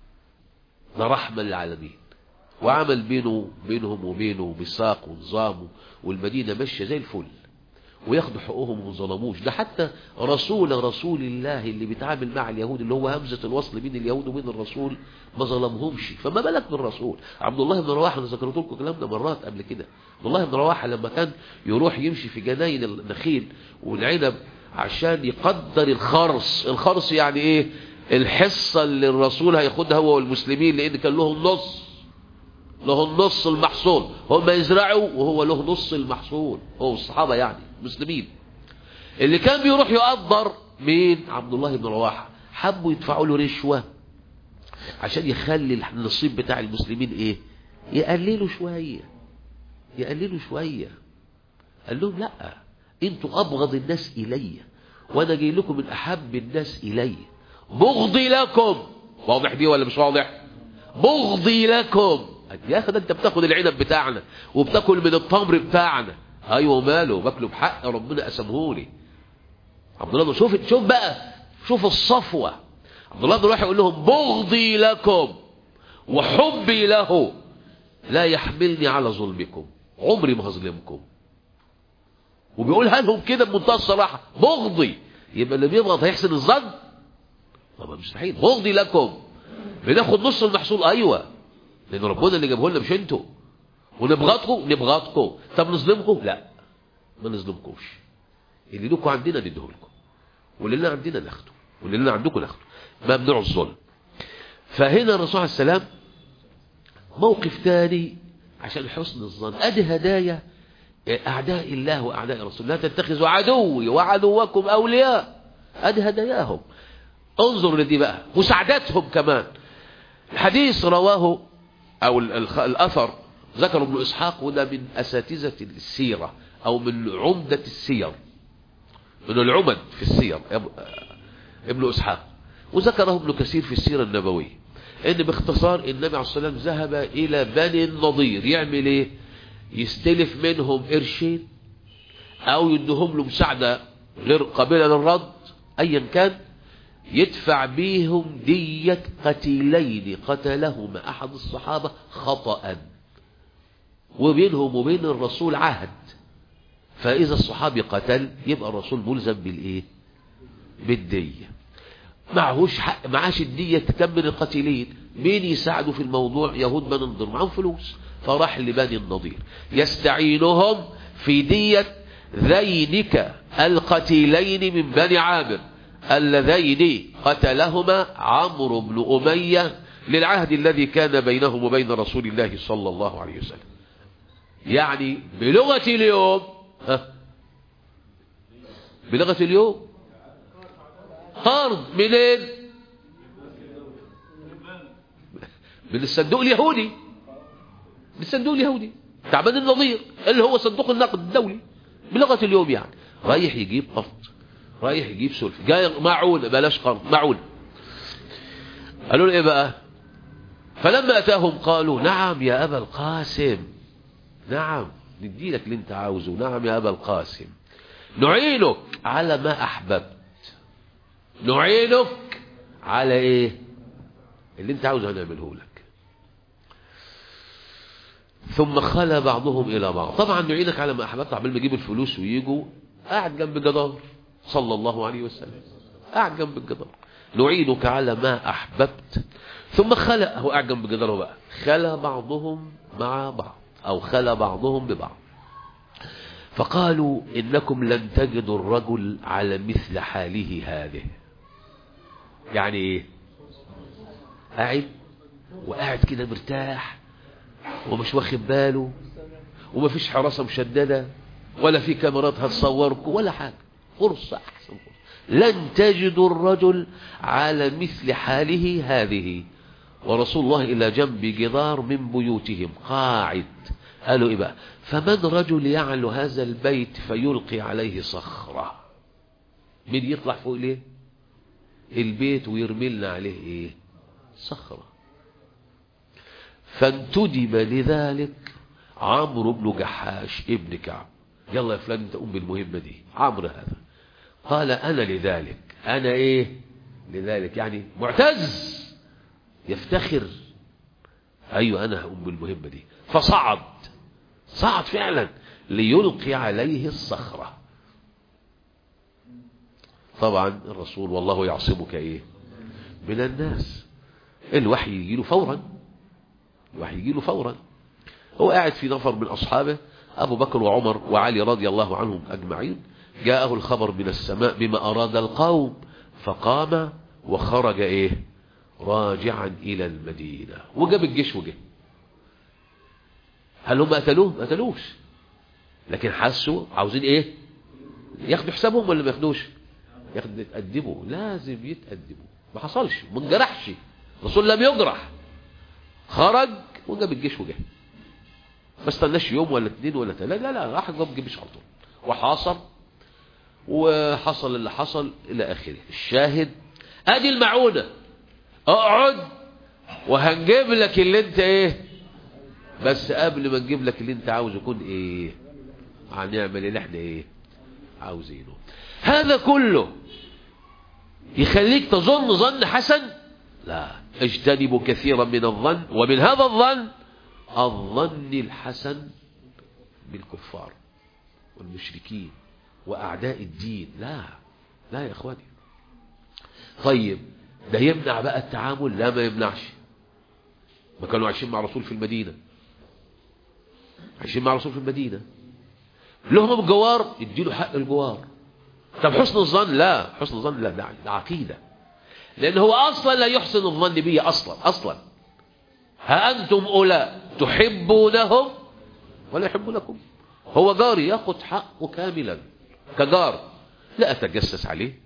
ده رحمة للعالمين وعمل بينه بينهم وبينه ميثاق ونظام والمدينة ماشية زي الفل وياخدوا حقوقهم وما ظلموش ده حتى رسول رسول الله اللي بيتعامل مع اليهود اللي هو همزة الوصل بين اليهود وبين الرسول ما ظلمهمش فما بالك بالرسول عبد الله بن رواحه انا ذكرت لكم الكلام ده مرات قبل كده عبد الله بن رواحه لما كان يروح يمشي في جناين النخيل والعنب عشان يقدر الخرص الخرص يعني ايه الحصة اللي الرسول هياخدها هو والمسلمين لان كان له النص له النص المحصول هم يزرعوا وهو له نص المحصول هو الصحابة يعني مسلمين اللي كان بيروح يقدر مين عبد الله بن رواحه حبوا يدفعوا له رشوة عشان يخلي النصيب بتاع المسلمين ايه يقللوا شوية يقللوا شوية قال لهم لا انتوا ابغض الناس الي وانا جاي لكم من احب الناس الي بغضي لكم واضح دي ولا مش واضح بغضي لكم يا اخي ده انت بتاخد العنب بتاعنا وبتاكل من التمر بتاعنا ايوه ماله باكله بحق ربنا قسمهولي عبد الله شوف شوف بقى شوف الصفوه عبد الله بن يقول لهم بغضي لكم وحبي له لا يحملني على ظلمكم عمري ما هظلمكم وبيقولها لهم كده بمنتهى الصراحه بغضي يبقى اللي بيبغض هيحسن الظن طبعا مستحيل بغضي لكم بناخد نص المحصول ايوه لان ربنا اللي جابه لنا مش انتوا ونبغضكم نبغضكم طب نظلمكم لا ما نظلمكمش اللي لكم عندنا نديه لكم واللي لنا عندنا ناخده واللي لنا عندكم ناخده ممنوع الظلم فهنا الرسول عليه السلام موقف تاني عشان حسن الظن ادي هدايا اعداء الله واعداء الرسول لا تتخذوا عدوي وعدوكم اولياء ادي هداياهم انظر لدي بقى مساعدتهم كمان الحديث رواه او الاثر ذكر ابن اسحاق وده من اساتذه السيره او من عمده السير من العمد في السير ابن اسحاق وذكره ابن كثير في السيره النبويه ان باختصار النبي عليه الصلاه والسلام ذهب الى بني النضير يعمل ايه يستلف منهم قرشين او يدهم له مساعده غير قابله للرد ايا كان يدفع بيهم دية قتيلين قتلهما أحد الصحابة خطأ وبينهم وبين الرسول عهد فإذا الصحابي قتل يبقى الرسول ملزم بالإيه بالدية معهوش حق معاش الدية تكمل القتيلين مين يساعده في الموضوع يهود بني النضير معهم فلوس فراح لبني النضير يستعينهم في دية ذينك القتيلين من بني عامر اللذين قتلهما عمرو بن أمية للعهد الذي كان بينهم وبين رسول الله صلى الله عليه وسلم يعني بلغة اليوم ها بلغة اليوم قرض منين من الصندوق اليهودي من الصندوق اليهودي تعبان النظير اللي هو صندوق النقد الدولي بلغة اليوم يعني رايح يجيب قرض رايح يجيب سلف جاي معون بلاش قرض معون قالوا له ايه بقى فلما اتاهم قالوا نعم يا ابا القاسم نعم ندي لك اللي انت عاوزه نعم يا ابا القاسم نعينك على ما احببت نعينك على ايه اللي انت عاوزه هنعمله لك ثم خلى بعضهم الى بعض طبعا نعينك على ما احببت عمال ما يجيب الفلوس ويجوا قاعد جنب الجدار صلى الله عليه وسلم قاعد جنب الجدار نعينك على ما احببت ثم خلى هو قاعد جنب الجدار بقى خلى بعضهم مع بعض او خلى بعضهم ببعض فقالوا إنكم لن تجدوا الرجل على مثل حاله هذه يعني إيه قاعد وقاعد كده مرتاح ومش واخد باله ومفيش حراسة مشددة ولا في كاميرات هتصوركم ولا حاجة فرصة أحسن فرصة لن تجدوا الرجل على مثل حاله هذه ورسول الله إلى جنب جدار من بيوتهم قاعد قالوا إيه بقى فمن رجل يعلو هذا البيت فيلقي عليه صخرة مين يطلع فوق ليه البيت ويرمي لنا عليه ايه صخرة فانتدب لذلك عمرو بن جحاش ابن كعب يلا يا فلان انت قوم بالمهمة دي عمرو هذا قال انا لذلك انا ايه لذلك يعني معتز يفتخر ايوه انا هقوم بالمهمة دي فصعد صعد فعلا ليلقي عليه الصخرة طبعا الرسول والله يعصمك ايه من الناس الوحي يجيله فورا الوحي يجيله فورا هو قاعد في نفر من أصحابه أبو بكر وعمر وعلي رضي الله عنهم أجمعين جاءه الخبر من السماء بما أراد القوم فقام وخرج إيه راجعا إلى المدينة وجاب الجيش وجه هل هم قتلوه ما قتلوش لكن حسوا عاوزين ايه ياخدوا حسابهم ولا ما ياخدوش ياخدوا يتأدبوا لازم يتأدبوا ما حصلش ما انجرحش الرسول لم يجرح خرج وجاب الجيش وجه ما استناش يوم ولا اثنين ولا ثلاثة لا لا راح جاب الجيش على طول وحاصر وحصل اللي حصل الى اخره الشاهد ادي المعونة اقعد وهنجيب لك اللي انت ايه بس قبل ما نجيب لك اللي انت عاوزه يكون ايه هنعمل اللي احنا ايه عاوزينه هذا كله يخليك تظن ظن حسن لا اجتنبوا كثيرا من الظن ومن هذا الظن الظن الحسن بالكفار والمشركين وأعداء الدين لا لا يا اخواني طيب ده يمنع بقى التعامل لا ما يمنعش ما كانوا عايشين مع رسول في المدينة عايشين مع رسول في المدينة لهم الجوار يديله حق الجوار طب حسن الظن لا حسن الظن لا ده عقيدة لأن هو أصلا لا يحسن الظن بي أصلا أصلا ها أنتم أولى تحبونهم ولا يحبونكم هو جاري ياخد حقه كاملا كجار لا أتجسس عليه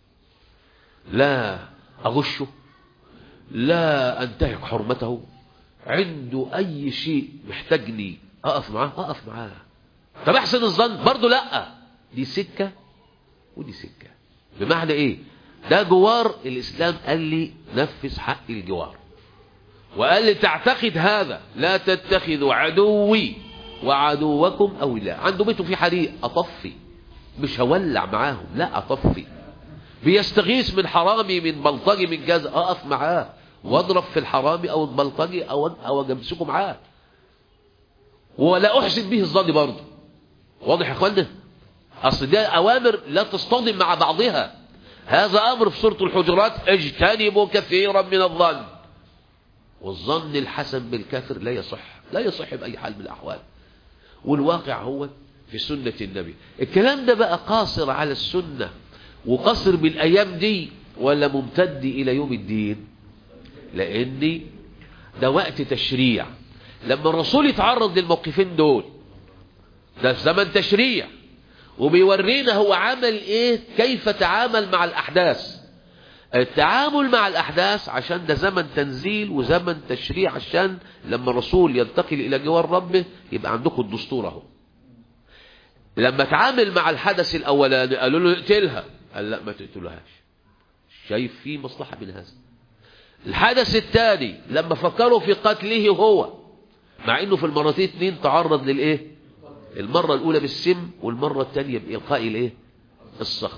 لا أغشه لا أنتهك حرمته عنده أي شيء محتاجني أقف معاه أقف معاه طب أحسن الظن برضه لا دي سكة ودي سكة بمعنى إيه ده جوار الإسلام قال لي نفذ حق الجوار وقال لي تعتقد هذا لا تتخذوا عدوي وعدوكم أولياء عنده بيته في حريق أطفي مش هولع معاهم لا أطفي بيستغيث من حرامي من بلطجي من جاز أقف معاه واضرب في الحرامي أو البلطجي أو أو أمسكه معاه ولا أحسن به الظن برضه واضح يا اخوانا أصل ده أوامر لا تصطدم مع بعضها هذا أمر في سورة الحجرات اجتنبوا كثيرا من الظن والظن الحسن بالكافر لا يصح لا يصح بأي حال من الأحوال والواقع هو في سنة النبي الكلام ده بقى قاصر على السنة وقصر بالأيام دي ولا ممتد إلى يوم الدين لأن ده وقت تشريع لما الرسول يتعرض للموقفين دول ده في زمن تشريع وبيورينا هو عمل ايه كيف تعامل مع الأحداث التعامل مع الأحداث عشان ده زمن تنزيل وزمن تشريع عشان لما الرسول ينتقل إلى جوار ربه يبقى عندكم الدستور اهو لما تعامل مع الحدث الأولاني قالوا له اقتلها قال لا ما تقتلهاش شايف فيه مصلحة من هذا الحدث الثاني لما فكروا في قتله هو مع انه في المرتين اتنين تعرض للايه المرة الاولى بالسم والمرة الثانية بإلقاء الايه الصخرة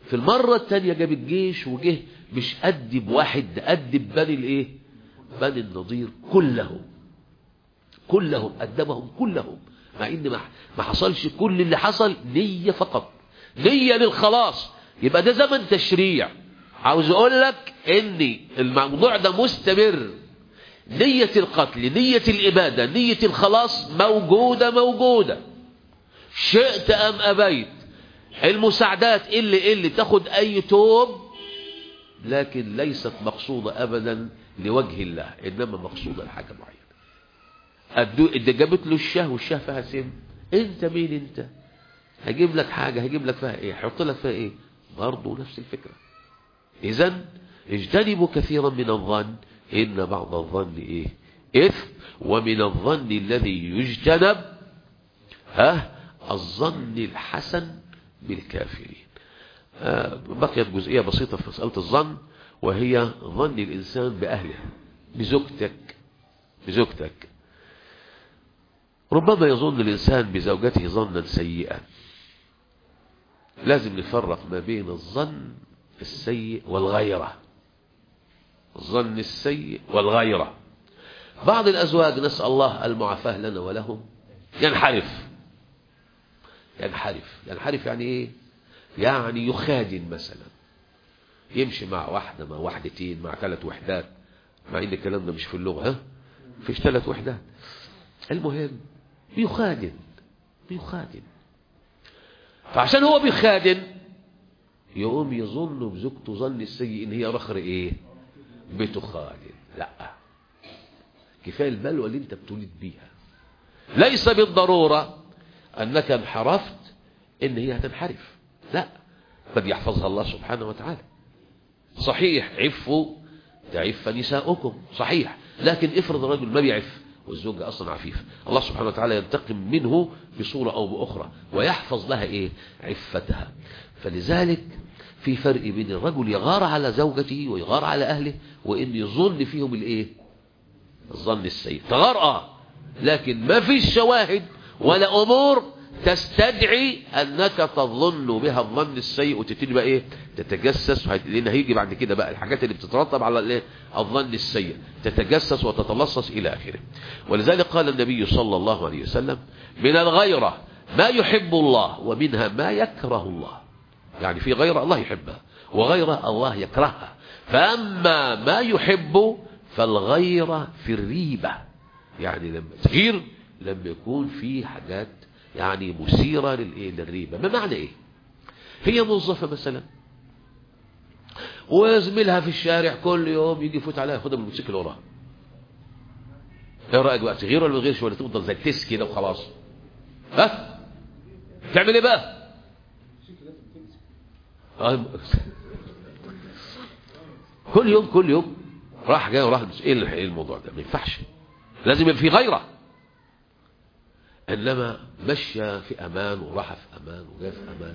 في المرة الثانية جاب الجيش وجه مش قد بواحد ده قد بني الايه بني النضير كلهم كلهم قدمهم كلهم مع ان ما ما حصلش كل اللي حصل نية فقط نية للخلاص يبقى ده زمن تشريع عاوز اقول لك ان الموضوع ده مستمر نية القتل نية الإبادة نية الخلاص موجودة موجودة شئت أم أبيت المساعدات اللي اللي تاخد أي توب لكن ليست مقصودة أبدا لوجه الله إنما مقصودة لحاجة معينة أدو إذا جابت له الشاه والشاه فيها سم أنت مين أنت هجيب لك حاجة هجيب لك فيها إيه هحط لك فيها إيه برضه نفس الفكرة إذا اجتنبوا كثيرا من الظن إن بعض الظن إيه إثم ومن الظن الذي يجتنب ها الظن الحسن بالكافرين آه بقيت جزئية بسيطة في مسألة الظن وهي ظن الإنسان بأهله بزوجتك بزوجتك ربما يظن الإنسان بزوجته ظنا سيئا لازم نفرق ما بين الظن السيء والغيرة الظن السيء والغيرة بعض الأزواج نسأل الله المعافاة لنا ولهم ينحرف ينحرف ينحرف يعني ايه يعني يخادن مثلا يمشي مع واحدة مع واحدتين مع ثلاث وحدات مع ان الكلام ده مش في اللغة ها فيش ثلاث وحدات المهم بيخادن بيخادن فعشان هو بيخادن يقوم يظن بزوجته ظن السيء ان هي رخر ايه بتخادن لا كفايه البلوى اللي انت بتولد بيها ليس بالضروره انك انحرفت ان هي هتنحرف لا قد يحفظها الله سبحانه وتعالى صحيح عفوا تعف نساؤكم صحيح لكن افرض الرجل ما بيعف والزوجة أصلا عفيفة الله سبحانه وتعالى ينتقم منه بصورة أو بأخرى ويحفظ لها إيه عفتها فلذلك في فرق بين الرجل يغار على زوجته ويغار على أهله وإن يظن فيهم الإيه الظن السيء تغار آه لكن ما فيش شواهد ولا أمور تستدعي أنك تظن بها الظن السيء وتبتدي بقى إيه تتجسس لأن هيجي بعد كده بقى الحاجات اللي بتترتب على الإيه الظن السيء تتجسس وتتلصص إلى آخره ولذلك قال النبي صلى الله عليه وسلم من الغيرة ما يحب الله ومنها ما يكره الله يعني في غيرة الله يحبها وغيرة الله يكرهها فأما ما يحب فالغيرة في الريبة يعني لما تغير لما يكون في حاجات يعني مثيرة للإيه للريبة ما معنى إيه هي موظفة مثلا وزميلها في الشارع كل يوم يجي يفوت عليها ياخدها بالموتوسيكل وراها ايه رايك بقى تغير ولا ما تغيرش ولا تفضل زي التس كده وخلاص ها تعمل ايه بقى كل يوم كل يوم راح جاي وراح ايه الموضوع ده ما ينفعش لازم يبقى في غيره انما مشى في امان وراح في امان وجاء في امان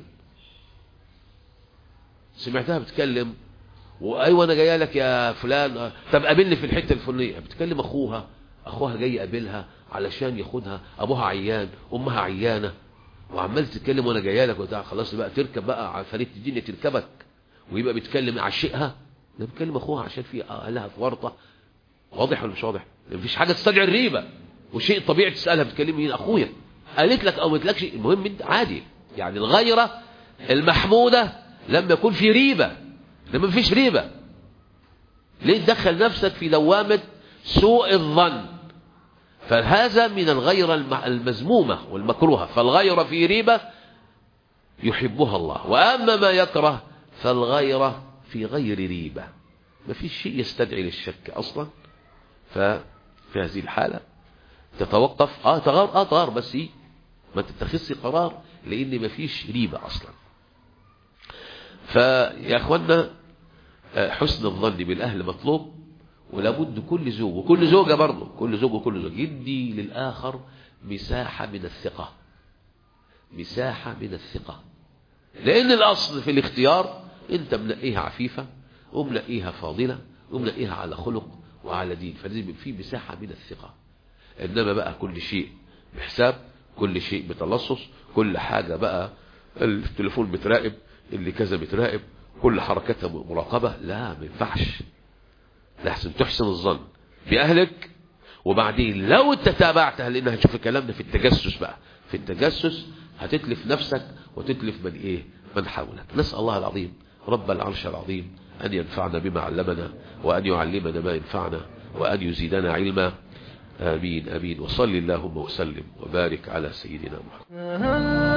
سمعتها بتكلم وايوه انا جايه لك يا فلان طب قابلني في الحته الفلانيه بتكلم اخوها اخوها جاي يقابلها علشان ياخدها ابوها عيان امها عيانه وعمال تتكلم وانا جايه لك وبتاع خلاص بقى تركب بقى على فريق الدنيا تركبك ويبقى بيتكلم عشقها ده بيتكلم اخوها عشان في اهلها في ورطه واضح ولا مش واضح مفيش حاجه تستدعي الريبه وشيء طبيعي تسالها بتكلم مين اخويا قالت لك او ما قالتلكش المهم انت عادي يعني الغيره المحموده لما يكون في ريبه لما مفيش ريبه ليه تدخل نفسك في دوامه سوء الظن فهذا من الغيرة المذمومة والمكروهة فالغيرة في ريبة يحبها الله وأما ما يكره فالغيرة في غير ريبة ما في شيء يستدعي للشك أصلا ففي هذه الحالة تتوقف آه تغار آه تغار بس إيه ما تتخذش قرار لأن ما فيش ريبة أصلا فيا أخوانا حسن الظن بالأهل مطلوب ولابد كل زوج وكل زوجة برضه كل زوج وكل زوج يدي للآخر مساحة من الثقة مساحة من الثقة لأن الأصل في الاختيار أنت منقيها عفيفة ومنقيها فاضلة ومنقيها على خلق وعلى دين فلازم يبقى في مساحة من الثقة إنما بقى كل شيء بحساب كل شيء بتلصص كل حاجة بقى التليفون بتراقب اللي كذا بتراقب كل حركتها مراقبة لا ما ينفعش لحسن تحسن الظن بأهلك وبعدين لو انت تابعتها لان هتشوف الكلام ده في التجسس بقى في التجسس هتتلف نفسك وتتلف من ايه من حولك نسأل الله العظيم رب العرش العظيم أن ينفعنا بما علمنا وأن يعلمنا ما ينفعنا وأن يزيدنا علما آمين آمين وصل اللهم وسلم وبارك على سيدنا محمد